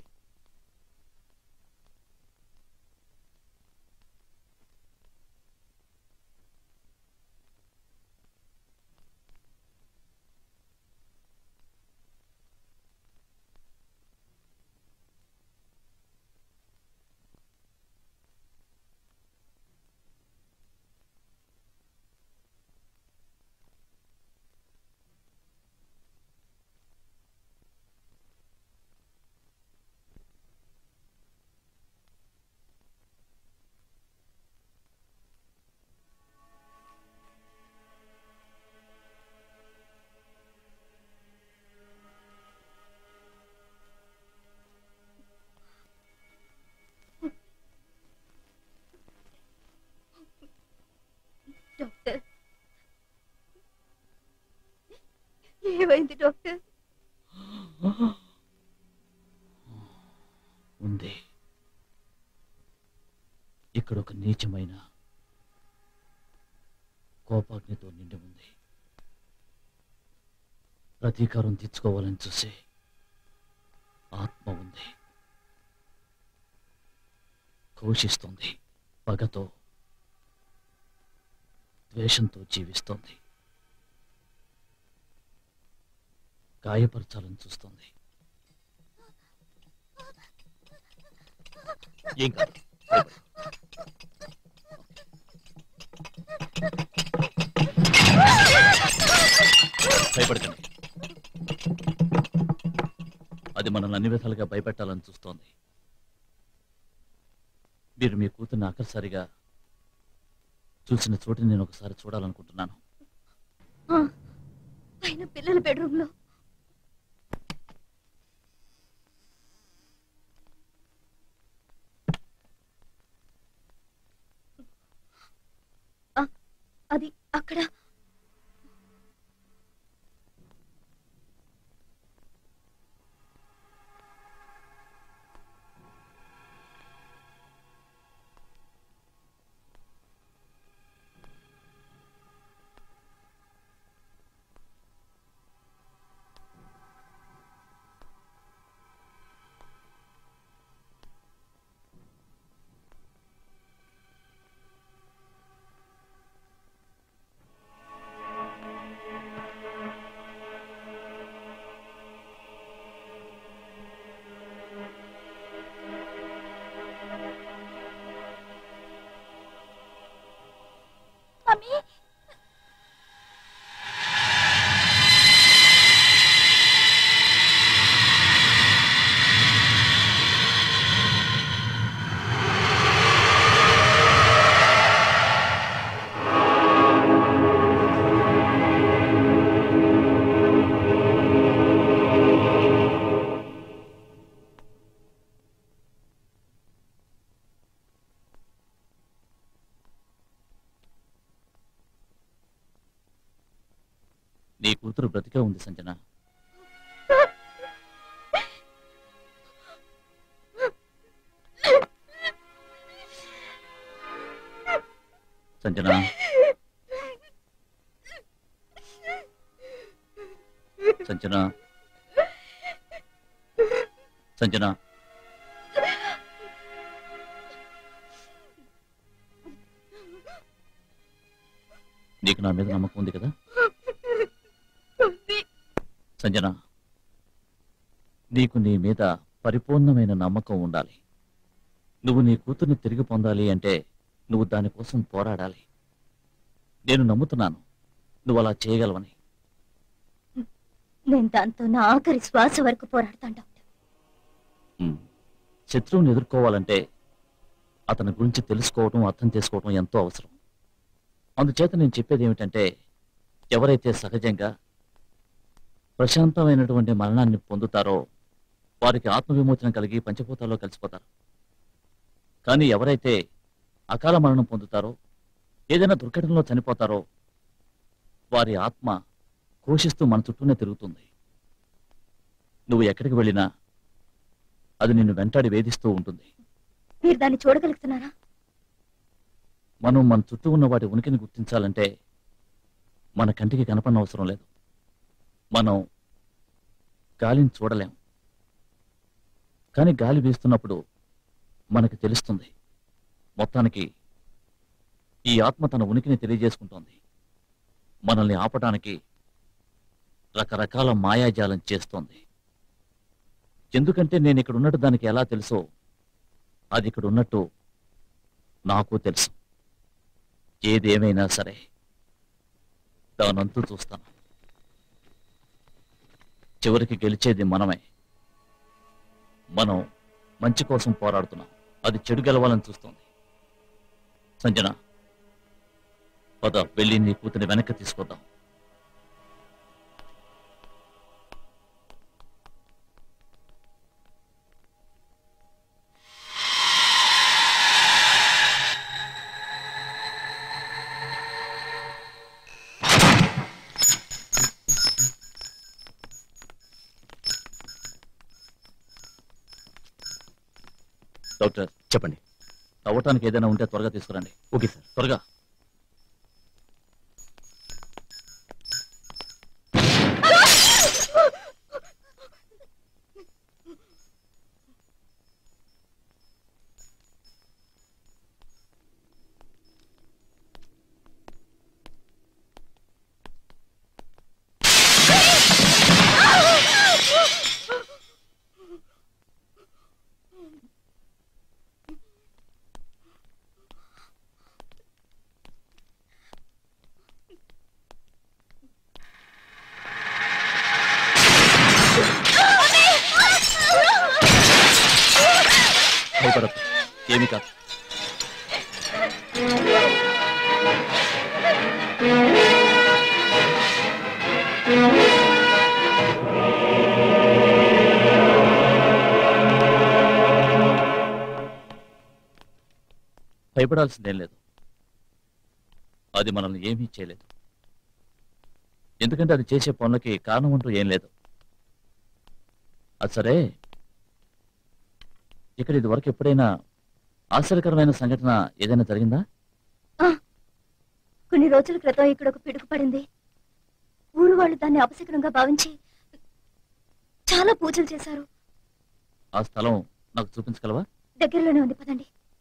డాక్టర్ ఏమైంది డాక్టర్
ఉంది ఇక్కడ ఒక నీచమైన కోపాగ్నితో నిండి ఉంది ప్రతీకారం తీర్చుకోవాలని చూసే ఆత్మ ఉంది ఘోషిస్తుంది పగతో ద్వేషంతో జీవిస్తోంది గాయపరచాలని చూస్తోంది ఏం కాదు భయపడకండి అది మనల్ని అన్ని విధాలుగా భయపెట్టాలని చూస్తోంది మీరు మీ కూతుర్ని ఆఖరిసారిగా చూసిన చోటుని నేను ఒకసారి చూడాలనుకుంటున్నాను
పైన పిల్లల బెడ్రూమ్ లో ఆ, అది అక్కడ
మమ్మీ
ఆ
కూతురు బ్రతికే ఉంది సంజన సంజన సంజన సంజన నీకు నా మీద నమ్మకం ఉంది కదా సంజన నీకు నీ మీద పరిపూర్ణమైన నమ్మకం ఉండాలి నువ్వు నీ కూతుర్ని తిరిగి పొందాలి అంటే నువ్వు దానికోసం పోరాడాలి నేను నమ్ముతున్నాను నువ్వు అలా చేయగలవని
నేను దాంతో నా ఆఖరి శ్వాస వరకు పోరాడతాను డాక్టర్
ఉమ్. శత్రువుని ఎదుర్కోవాలంటే అతని గురించి తెలుసుకోవటం అర్థం చేసుకోవటం ఎంతో అవసరం అందుచేత నేను చెప్పేది ఏమిటంటే ఎవరైతే సహజంగా ప్రశాంతమైనటువంటి మరణాన్ని పొందుతారో వారికి ఆత్మవిమోచనం కలిగి పంచభూతాల్లో కలిసిపోతారు కానీ ఎవరైతే అకాల మరణం పొందుతారో ఏదైనా దుర్ఘటనలో చనిపోతారో వారి ఆత్మ ఘోషిస్తూ మన చుట్టూనే తిరుగుతుంది నువ్వు ఎక్కడికి వెళ్ళినా అది నిన్ను వెంటాడి వేధిస్తూ ఉంటుంది
మీరు దాన్ని చూడగలుగుతున్నారా
మనం మన చుట్టూ ఉన్న వాటి ఉనికిని గుర్తించాలంటే మన కంటికి కనపడిన అవసరం లేదు మనం గాలిని చూడలేం కానీ గాలి వీస్తున్నప్పుడు మనకి తెలుస్తుంది మొత్తానికి ఈ ఆత్మ తన ఉనికిని తెలియజేసుకుంటోంది మనల్ని ఆపటానికి రకరకాల మాయాజాలం చేస్తోంది ఎందుకంటే నేను ఇక్కడ ఉన్నట్టు దానికి ఎలా తెలుసో అది ఇక్కడ ఉన్నట్టు నాకు తెలుసు ఏదేమైనా సరే దానంతూ చూస్తాను చివరికి గెలిచేది మనమే మనం మంచి కోసం పోరాడుతున్నాం అది చెడు గెలవాలని చూస్తోంది సంజన పద వెళ్ళి నీ కూతుని వెనక్కి తీసుకొద్దాం డాక్టర్ చెప్పండి తవ్వటానికి ఏదైనా ఉంటే త్వరగా తీసుకురండి ఓకే సార్ త్వరగా భయపడద్దు ఏమి కాదు భయపడాల్సిందేం లేదు అది మనల్ని ఏమీ చేయలేదు ఎందుకంటే అది చేసే పనులకి కారణం అంటూ ఏం లేదు అది సరే ఇక్కడ ఇది వరకు ఎప్పుడైనా ఆశ్చర్యకరమైన సంఘటన ఏదైనా జరిగిందా
కొన్ని రోజుల క్రితం ఇక్కడ ఒక పిడుగు పడింది ఊరు వాళ్ళు దాన్ని అపశకునంగా భావించి చాలా పూజలు చేశారు
ఆ స్థలం నాకు చూపించగలవా
దగ్గరలోనే ఉంది పదండి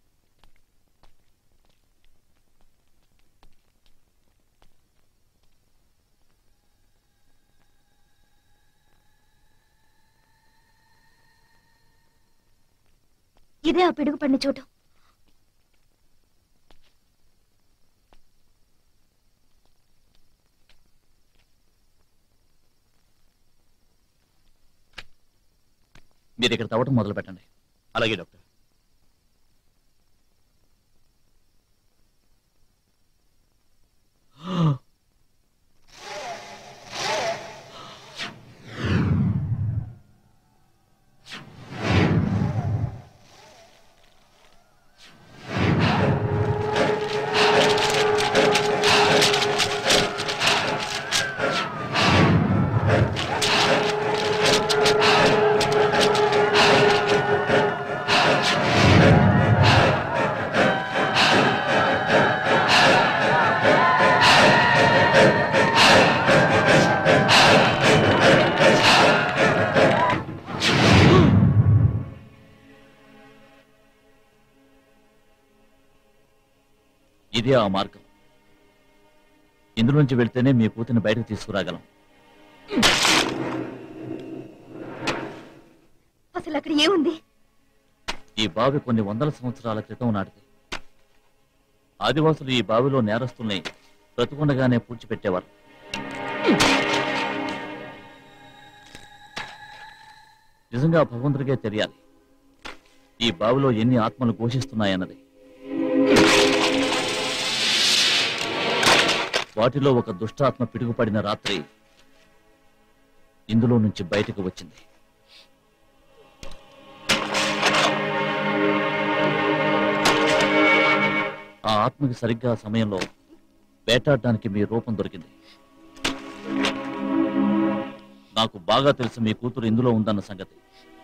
ఇదే ఆ పిడుగు పడిన చోటు
మీరు ఇక్కడ తవ్వటం మొదలు పెట్టండి అలాగే డాక్టర్
ఇదే ఆ మార్గం ఇందులోంచి వెళ్తేనే మీ కూతుని బయటకు తీసుకురాగలం
అసలు అక్కడ ఏముంది
ఈ బావి కొన్ని వందల సంవత్సరాల క్రితం నాటిది ఆదివాసులు ఈ బావిలో నేరస్తుల్ని బ్రతుకుండగానే పూడ్చిపెట్టేవారు నిజంగా భగవంతుడికే తెలియాలి ఈ బావిలో ఎన్ని ఆత్మలు ఘోషిస్తున్నాయన్నది వాటిలో ఒక దుష్టాత్మ పిడుగుపడిన రాత్రి ఇందులో నుంచి బయటకు వచ్చింది ఆ ఆత్మకి సరిగ్గా ఆ సమయంలో వేటాడడానికి మీ రూపం దొరికింది నాకు బాగా తెలుసు మీ కూతురు ఇందులో ఉందన్న సంగతి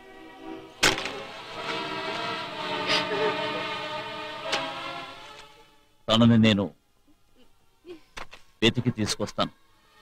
తనని నేను వెతికి తీసుకొస్తాను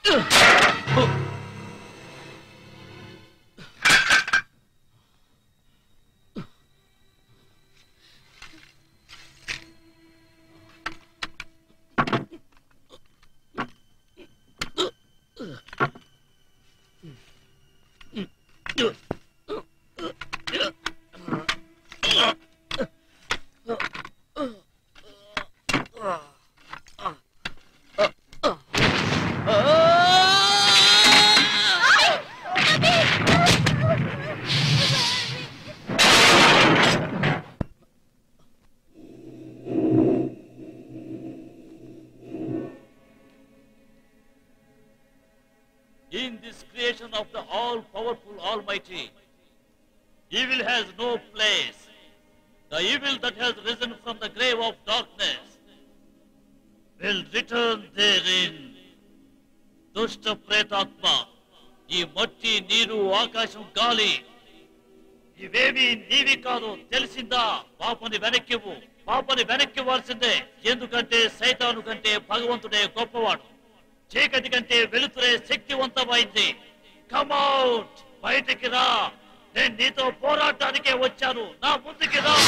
In this creation of the all-powerful Almighty, evil has no place. The evil that has risen from the grave of darkness will return therein. దుష్ట ప్రేతాత్మ ఈ మట్టి నీరు ఆకాశం గాలి ఇవేవి నీవి కాదు తెలిసిందా పాపని వెనక్కివ్వు పాపని వెనక్కివ్వాల్సిందే ఎందుకంటే సైతాను కంటే భగవంతుడే గొప్పవాడు చీకటి కంటే వెలుతురే శక్తివంతమైంది కమౌట్ బయటికి రా నేను నీతో పోరాటానికే వచ్చాను నా ముందుకి రా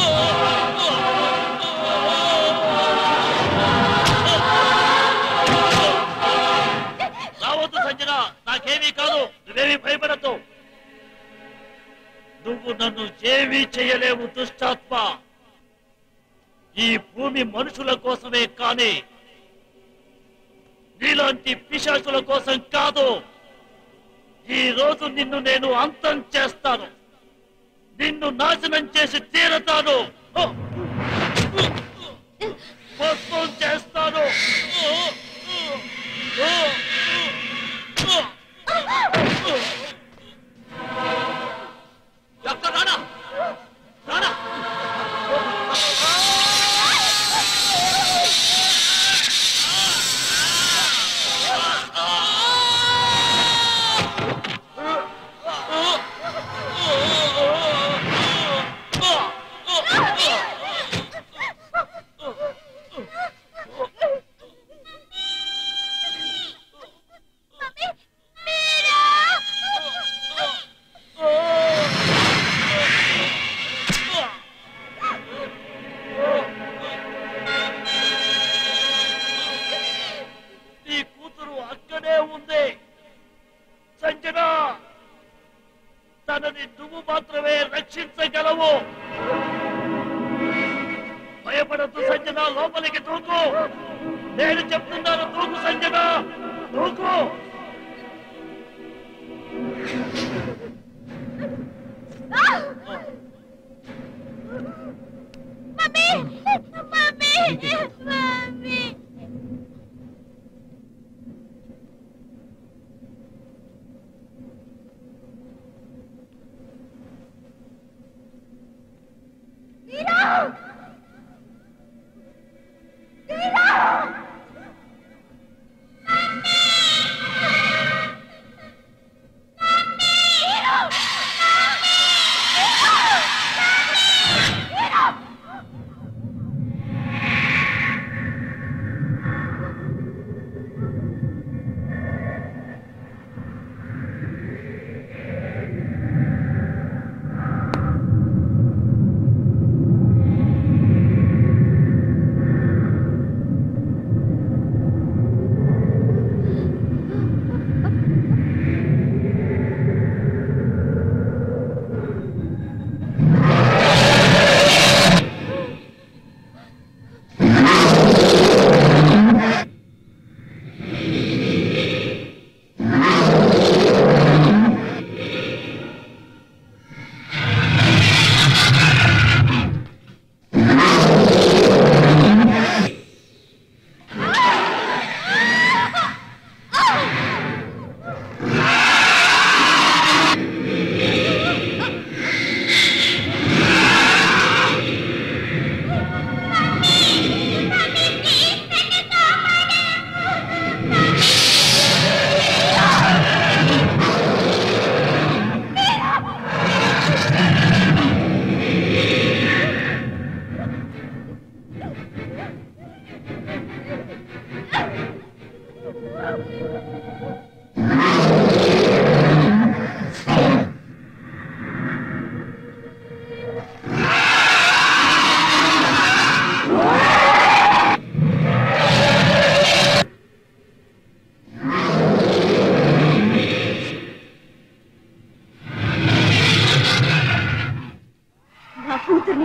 రావద్దు సంజన నాకేమీ కాదు నువ్వేమీ భయపడద్దు నువ్వు నన్ను ఏమీ చేయలేవు దుష్టాత్మ ఈ భూమి మనుషుల కోసమే కానీ నీలాంటి పిశాచుల కోసం కాదు ఈ రోజు నిన్ను నేను అంతం చేస్తాను నిన్ను నాశనం చేసి తీరతాను భస్మం చేస్తాను డాక్టర్ రాణా రాణా నీ కూతురు అక్కడే ఉంది సంజన తనని నువ్వు మాత్రమే రక్షించగలవు భయపడద్దు సంజన లోపలికి దూకు నేను చెప్తున్నాను దూకు సంజన దూకు
మమ్మీ మమ్మీ మమ్మీ
ఆ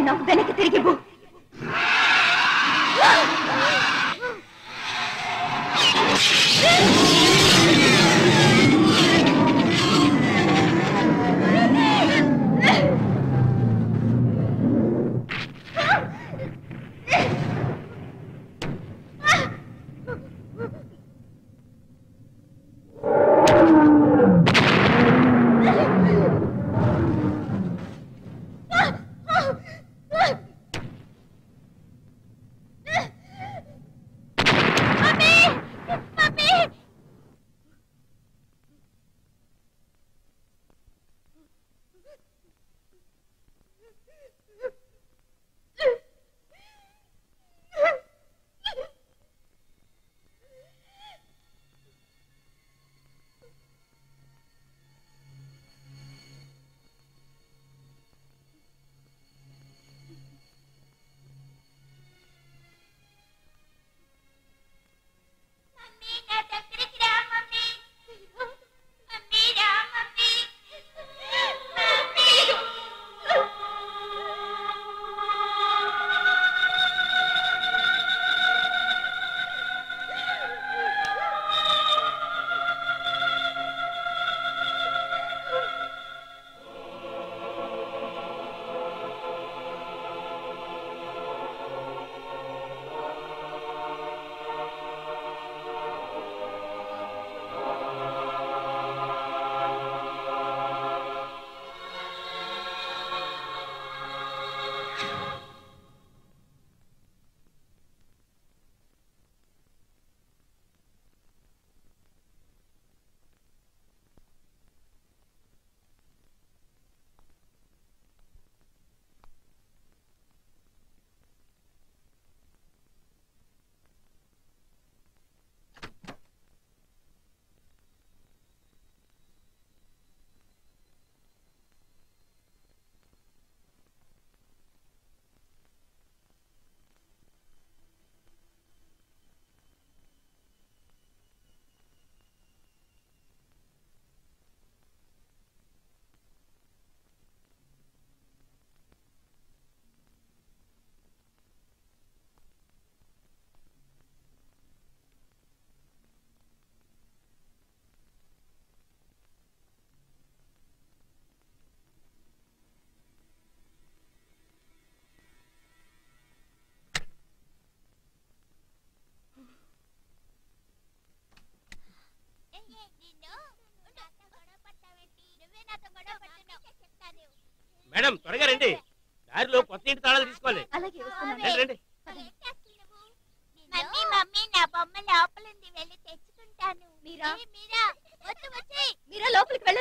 నాకు వెనక్కి తిరిగి ఇవ్వు.
మమ్మీ నా దగ్గరికి రా మమ్మీ మమ్మీ రా మమ్మీ మమ్మీ నిన్ను నాతో గొడవ పడతావేంటి నువ్వే నాతో గొడవ పడుతున్నావు చెప్తాను
మేడం త్వరగా రండి దారిలో కొత్త ఇంటి తాళాలు తీసుకోవాలి
అలాగే వస్తున్నాను.
రండి రండి
మమ్మీ మమ్మీ నా బొమ్మ లోపలుంది వెళ్ళి తెచ్చుకుంటాను
మీరా?
ఏ, మీరా వద్దు వచ్చేయ్
మీరా లోపలికి